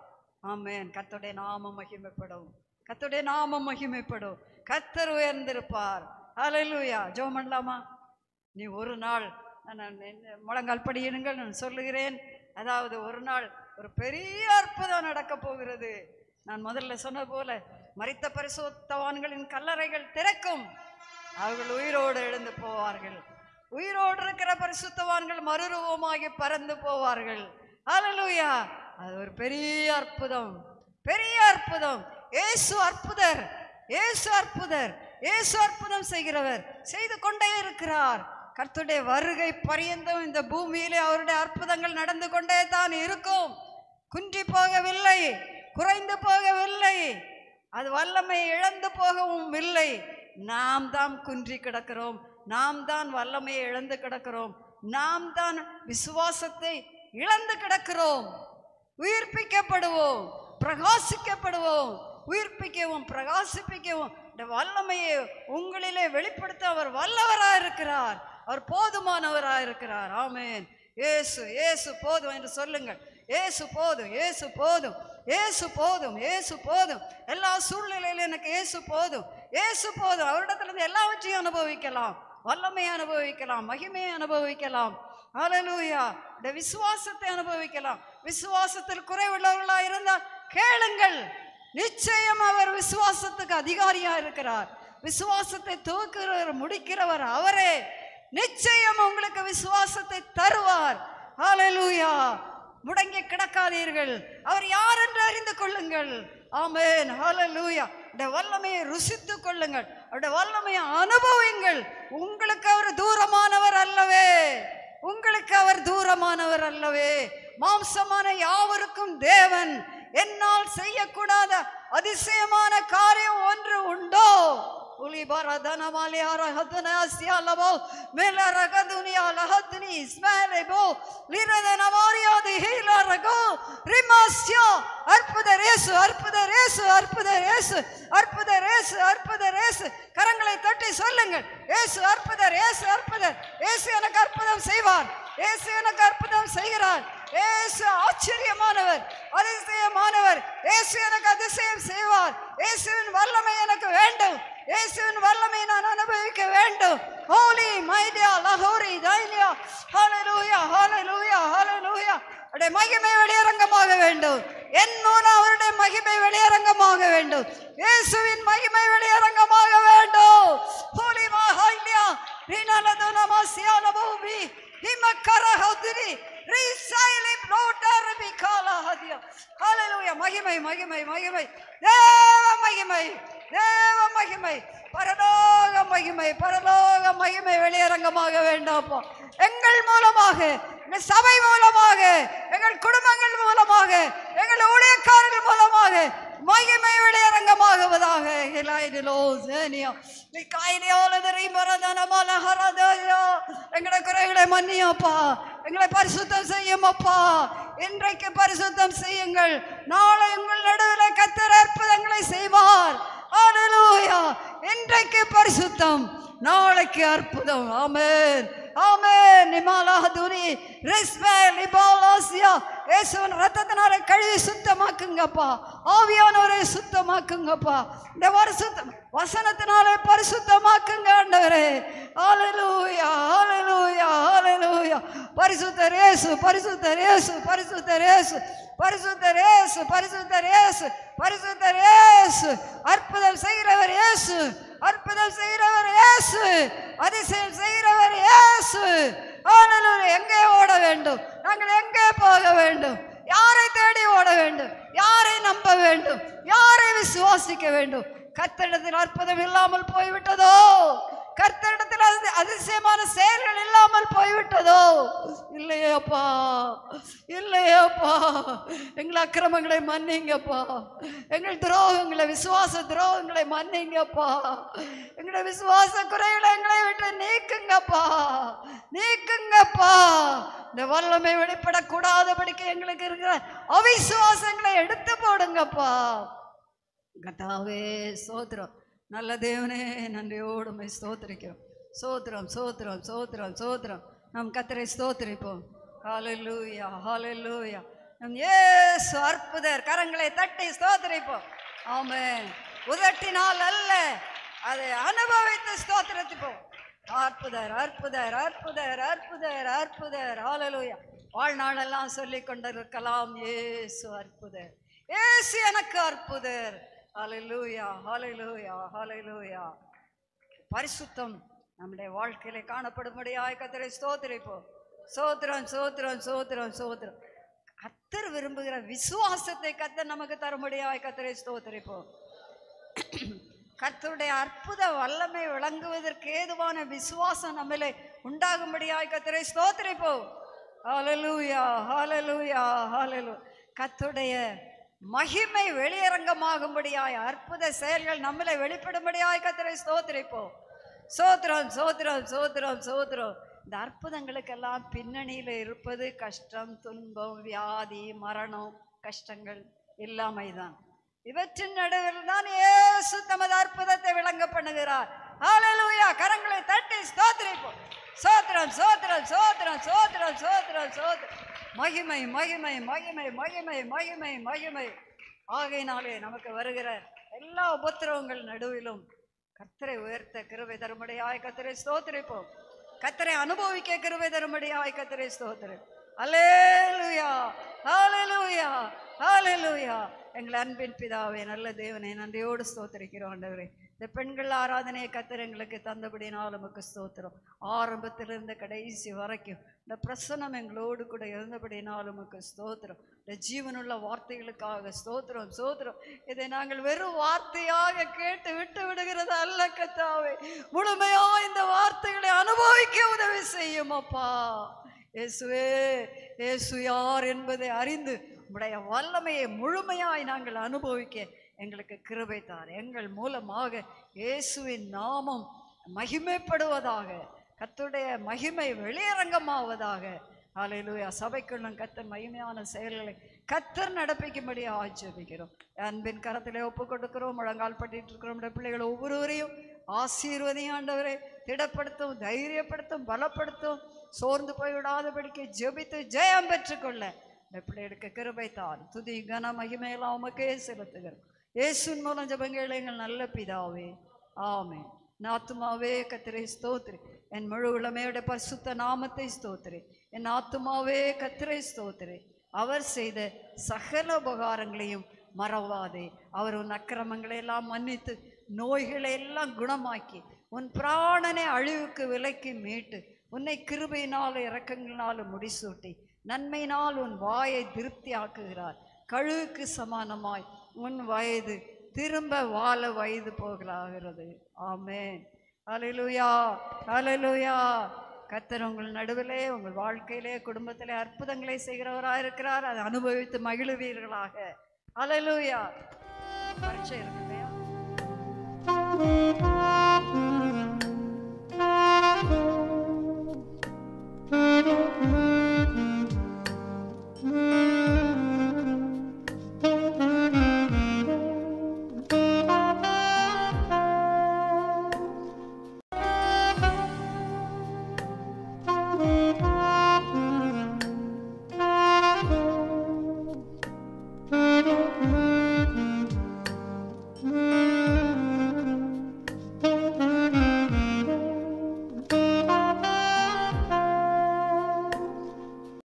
ஆமென் கர்த்தருடைய நாமம் மகிமைப்படும் கர்த்தருடைய நாமம் மகிமைப்படும் கர்த்தர் உயர்ந்திருப்பார் அல்லேலூயா ஜெபம் பண்ணலாமா நீ ஒரு நாள் நான் என்ன- முழங்கால் படியிடுங்கள் நான் சொல்லுகிறேன் அதாவது ஒரு நாள் ஒரு பெரிய அற்புதம் நடக்க போகிறது நான் முதல்ல சொன்னது போல மரித்த பரிசுத்தவான்களின் கல்லறைகள் திறக்கும் அவர்கள் உயிரோடு எழுந்து போவார்கள் உயிரோடு இருக்கிற பரிசுத்தவான்கள் மறுரூபமாகி பறந்து போவார்கள் ஹalleluya அது ஒரு பெரிய அற்புதம் பெரிய அற்புதம் இயேசு அற்புதர் இயேசு அற்புதர் இயேசு அற்புதம் செய்கிறவர் செய்து கொண்டே இருக்கிறார் கர்த்தருடைய வருகை பரியந்தம் இந்த பூமியிலே அவருடைய அற்புதங்கள் நடந்து கொண்டே தான் இருக்கும் குன்றி போகவில்லை குறைந்து போகவில்லை அது வல்லமை இழந்து போகவும் இல்லை நாம் தான் குன்றி கிடக்கிறோம் நாம் தான் வல்லமையை இழந்து கிடக்கிறோம் நாம் தான் விசுவாசத்தை இழந்து கிடக்கிறோம் உயிர்ப்பிக்கப்படுவோம் பிரகாசிக்கப்படுவோம் உயிர்ப்பிக்கவும் பிரகாசிப்பிக்கவும் இந்த வல்லமையை உங்களிலே வெளிப்படுத்த அவர் வல்லவராக இருக்கிறார் அவர் போதுமானவராக இருக்கிறார் ஆமென் இயேசு இயேசு போதும் என்று சொல்லுங்கள் இயேசு போதும் இயேசு போதும் இயேசு போதும் இயேசு போதும் எல்லா சூழ்நிலையிலும் எனக்கு இயேசு போதும் இயேசு போதும் அவரிடத்திலிருந்து எல்லாவற்றையும் அனுபவிக்கலாம் வல்லமையை அனுபவிக்கலாம் மகிமையை அனுபவிக்கலாம் ஹalleluya இந்த விசுவாசத்தை அனுபவிக்கலாம் விசுவாசத்தில் குறைவுள்ளவர்களாக இருந்தால் கேளுங்கள் நிச்சயம் அவர் விசுவாசத்துக்கு அதிகாரியா இருக்கிறார் விசுவாசத்தை துவக்கிறவர் முடிக்கிறவர் அவரே நிச்சயம் உங்களுக்கு விசுவாசத்தை தருவார் ஹalleluya முடங்கி கிடக்காதீர்கள் அவர் யார் என்று அறிந்து கொள்ளுங்கள் ஆமென் ஹalleluya இந்த வல்லமையை ருசித்து கொள்ளுங்கள் அவருடைய வல்லமையை அனுபவியுங்கள் உங்களுக்கு அவர் தூரமானவர் அல்லவே உங்களுக்கு அவர் தூரமானவர் அல்லவே மாம்சமான யாவருக்கும் தேவன் என்னால் செய்யக்கூடாத அதிசயமான காரியம் ஒன்று உண்டோ உலிபரதனமாலியார ஹதுனாசியாலவோ மேலரகதுனியா லஹதுனி இஸ்மாலேபோ லிரதனமாரியாது ஹீலரகோ ரிமாஸ்யா அற்புத ரேசு அற்புத ரேசு அற்புத ரேசு அற்புத ரேசு அற்புத ரேசு கரங்களை தட்டி சொல்லுங்கள் ஏசு அற்புதர் ஏசு அற்புதர் ஏசு எனக்கு அற்புதம் செய்வார் ஏசு எனக்கு அற்புதம் செய்கிறார் ஏசு ஆச்சரியமானவர் அதிசயமானவர் ஏசு எனக்கு அதிசயம் செய்வார் இயேசுவின் வல்லமை எனக்கு வேண்டும் இயேசுவின் வல்லமை நான் அனுபவிக்க வேண்டும் ஹோலி மைடியா லஹோரி தைலியா ஹalleluya ஹalleluya ஹalleluya அவருடைய மகிமை வெளியரங்கமாக வேண்டும் என் மூலம் அவருடைய மகிமை வெளியரங்கமாக வேண்டும் இயேசுவின் மகிமை வெளியரங்கமாக வேண்டும் ஹோலி மஹாலியா ரினலதுன மசியால பூமி ஹிமக்கர ஹௌதிரி ரீசைலி ப்ளோட்டர் பிகாலா ஹதியா ஹalleluya மகிமை மகிமை மகிமை தேவ மகிமை தேவ மகிமை பரலோக மகிமை பரலோக மகிமை வெளியரங்கமாக வேண்டாப்பா எங்கள் மூலமாக எங்கள் சபை மூலமாக எங்கள் குடும்பங்கள் மூலமாக எங்கள் ஊழியக்காரர்கள் மூலமாக மகிமை வெளியரங்கமாகுவதாக இலாயிரு திலோ ஜேனியா லிகாயினியோலதரி மரதனமல ஹரதயா எங்களை குறைகளை மன்னியப்பா எங்களை பரிசுத்தம் செய்யுமப்பா இன்றைக்கு பரிசுத்தம் செய்யுங்கள் நாளை உங்கள் நடுவில் கத்தர் அற்புதங்களை செய்வார் ஹalleluya இன்றைக்கு பரிசுத்தம் நாளைக்கு அற்புதம் ஆமென் ஆமென் நிமாலா துனி ரிஸ்மே லிபாலாசியா இயேசுவின் ரத்தத்தினால கழுவி சுத்தமாக்குங்கப்பா ஆவியானவரை சுத்தமாக்குங்கப்பா இந்த வருஷம் வசனத்தினாலே பரிசுத்தமாக்குங்க ஆண்டவரே ஹalleluya ஹalleluya ஹalleluya பரிசுத்தர் இயேசு பரிசுத்தர் இயேசு பரிசுத்தர் இயேசு பரிசுத்தர் இயேசு பரிசுத்தர் இயேசு பரிசுத்தர் இயேசு அற்புதம் செய்கிறவர் இயேசு அற்புதம் செய்கிறவர் இயேசு அதிசயம் செய்கிறவர் இயேசு ஹalleluya எங்கே ஓட வேண்டும் நாங்கள் எங்கே போக வேண்டும் யாரை தேடி ஓட வேண்டும் யாரை நம்ப வேண்டும் யாரை விசுவாசிக்க வேண்டும் கத்தரிடத்தில் அற்புதம் இல்லாமல் போய்விட்டதோ கர்த்தரிடத்தில் அது- அதிசயமான செயல்கள் இல்லாமல் போய்விட்டதோ இல்லையேப்பா இல்லையேப்பா எங்கள் அக்கிரமங்களை மன்னிங்கப்பா எங்கள் துரோகங்களை விசுவாச துரோகங்களை மன்னிங்கப்பா எங்களுடைய விசுவாச குறைகளை எங்களை விட்டு நீக்குங்கப்பா நீக்குங்கப்பா இந்த வல்லமை வெளிப்படக்கூடாதபடிக்கு எங்களுக்கு இருக்கிற அவிசுவாசங்களை எடுத்து போடுங்கப்பா கத்தாவே சோத்திரம் நல்ல தேவனே நன்றியோடு உம்மை ஸ்தோத்திரிக்கிறோம் சோத்திரம் சோத்திரம் சோத்திரம் சோத்திரம் நம் கத்தரை ஸ்தோத்திரிப்போம் ஹalleluya ஹalleluya நம் இயேசு அற்புதர் கரங்களை தட்டி ஸ்தோத்திரிப்போம் ஆமென் உதட்டினால் அல்ல அதை அனுபவித்து ஸ்தோத்திரத்திப்போம் அற்புதர் அற்புதர் அற்புதர் அற்புதர் அற்புதர் ஹalleluya வாழ்நாளெல்லாம் சொல்லிக் கொண்டிருக்கலாம் இயேசு அற்புதர் இயேசு எனக்கு அற்புதர் ஹalleluya ஹalleluya ஹalleluya பரிசுத்தம் நம்முடைய வாழ்க்கையில காணப்படும்படியாய் கத்தரை ஸ்தோத்திரிப்போம் சோத்திரம் சோத்திரம் சோத்திரம் சோத்திரம் கத்தர் விரும்புகிற விசுவாசத்தை கத்தர் நமக்கு தரும்படியாய் கத்தரை ஸ்தோத்திரிப்போம் கர்த்தருடைய அற்புத வல்லமை விளங்குவதற்கு ஏதுவான விசுவாசம் நம்மிலே உண்டாகும்படியாய் கத்தரை ஸ்தோத்திரிப்போம் ஹalleluya ஹalleluya ஹalleluya கர்த்தருடைய மகிமை வெளியரங்கமாகும்படியாய் அற்புத செயல்கள் நம்மிலே வெளிப்படும்படியாய் கத்தரை ஸ்தோத்திரிப்போம் சோத்திரம் சோத்திரம் சோத்திரம் சோத்திரம் இந்த அற்புதங்களுக்கெல்லாம் பின்னணியில் இருப்பது கஷ்டம் துன்பம் வியாதி மரணம் கஷ்டங்கள் இல்லாமைதான் இவற்றின் நடுவில் தான் இயேசு தமது அற்புதத்தை விளங்க பண்ணுகிறார் ஹalleluya கரங்களை தட்டி ஸ்தோத்திரிப்போம் சோத்திரம் சோத்திரம் சோத்திரம் சோத்திரம் சோத்திரம் சோத்திரம் மகிமை மகிமை மகிமை மகிமை மகிமை மகிமை ஆகையினாலே நமக்கு வருகிற எல்லா உபத்திரவங்கள் நடுவிலும் கத்தரை உயர்த்த கிருபை தரும்படியாய் கத்தரை ஸ்தோத்திரிப்போம் கத்தரை அனுபவிக்க கிருபை தரும்படியாய் கத்தரை ஸ்தோத்திரம் அல்லேலூயா ஹalleluya ஹalleluya எங்கள் அன்பின் பிதாவே நல்ல தேவனை நன்றியோடு ஸ்தோத்திரிக்கிறோம் ஆண்டவரே இந்த பெண்கள் ஆராதனையை கத்தர் எங்களுக்கு தந்தபடினால் நமக்கு ஸ்தோத்திரம் ஆரம்பத்திலிருந்து கடைசி வரைக்கும் இந்த பிரசனம் எங்களோடு கூட இருந்தபடினால் உமக்கு ஸ்தோத்திரம் இந்த ஜீவனுள்ள வார்த்தைகளுக்காக ஸ்தோத்திரம் ஸ்தோத்திரம் இதை நாங்கள் வெறும் வார்த்தையாக கேட்டு விட்டு விடுகிறது அல்ல கத்தாவே முழுமையா இந்த வார்த்தைகளை அனுபவிக்க உதவி செய்யும் அப்பா இயேசுவே இயேசு யார் என்பதை அறிந்து உம்முடைய வல்லமையை முழுமையாய் நாங்கள் அனுபவிக்க எங்களுக்கு கிருபை தார் எங்கள் மூலமாக இயேசுவின் நாமம் மகிமைப்படுவதாக கர்த்தருடைய மகிமை வெளியரங்கமாவதாக ஹalleluya சபைக்குள்ளும் கத்தர் மகிமையான செயல்களை கத்தர் நடப்பிக்கும்படி ஆட்சேபிக்கிறோம் அன்பின் கரத்திலே ஒப்பு கொடுக்கிறோம் முழங்கால் பட்டிட்டு இருக்கிறோம் நம்முடைய பிள்ளைகள் ஒவ்வொருவரையும் ஆசீர்வதியும் ஆண்டவரே திடப்படுத்தும் தைரியப்படுத்தும் பலப்படுத்தும் சோர்ந்து போய்விடாதபடிக்கு ஜெபித்து ஜெயம் பெற்றுக்கொள்ள இந்த பிள்ளைகளுக்கு கிருபை தான் துதி கன மகிமையெல்லாம் உமக்கே செலுத்துகிறோம் இயேசுவின் மூலம் ஜெபங்கள் எங்கள் நல்ல பிதாவே ஆமென் என் ஆத்துமாவே கத்திரை ஸ்தோத்திரி என் முழு உளமையோட பரிசுத்த நாமத்தை ஸ்தோத்திரி என் ஆத்துமாவே கத்திரை ஸ்தோத்திரி அவர் செய்த சகல உபகாரங்களையும் மறவாதே அவர் உன் அக்கிரமங்களை எல்லாம் மன்னித்து நோய்களை எல்லாம் குணமாக்கி உன் பிராணனை அழிவுக்கு விலக்கி மீட்டு உன்னை கிருபையினால் இரக்கங்களினாலும் முடிசூட்டி நன்மையினால் உன் வாயை திருப்தி ஆக்குகிறார் கழுவுக்கு சமானமாய் உன் வயது திரும்ப வாழ வயது போகலாகிறது ஆமென் ஹalleluya ஹalleluya கர்த்தர் உங்கள் நடுவிலே உங்கள் வாழ்க்கையிலே குடும்பத்திலே அற்புதங்களை செய்கிறவராக இருக்கிறார் அதை அனுபவித்து மகிழுவீர்களாக ஹalleluya பரீட்சை இருக்கு இல்லையா ஆ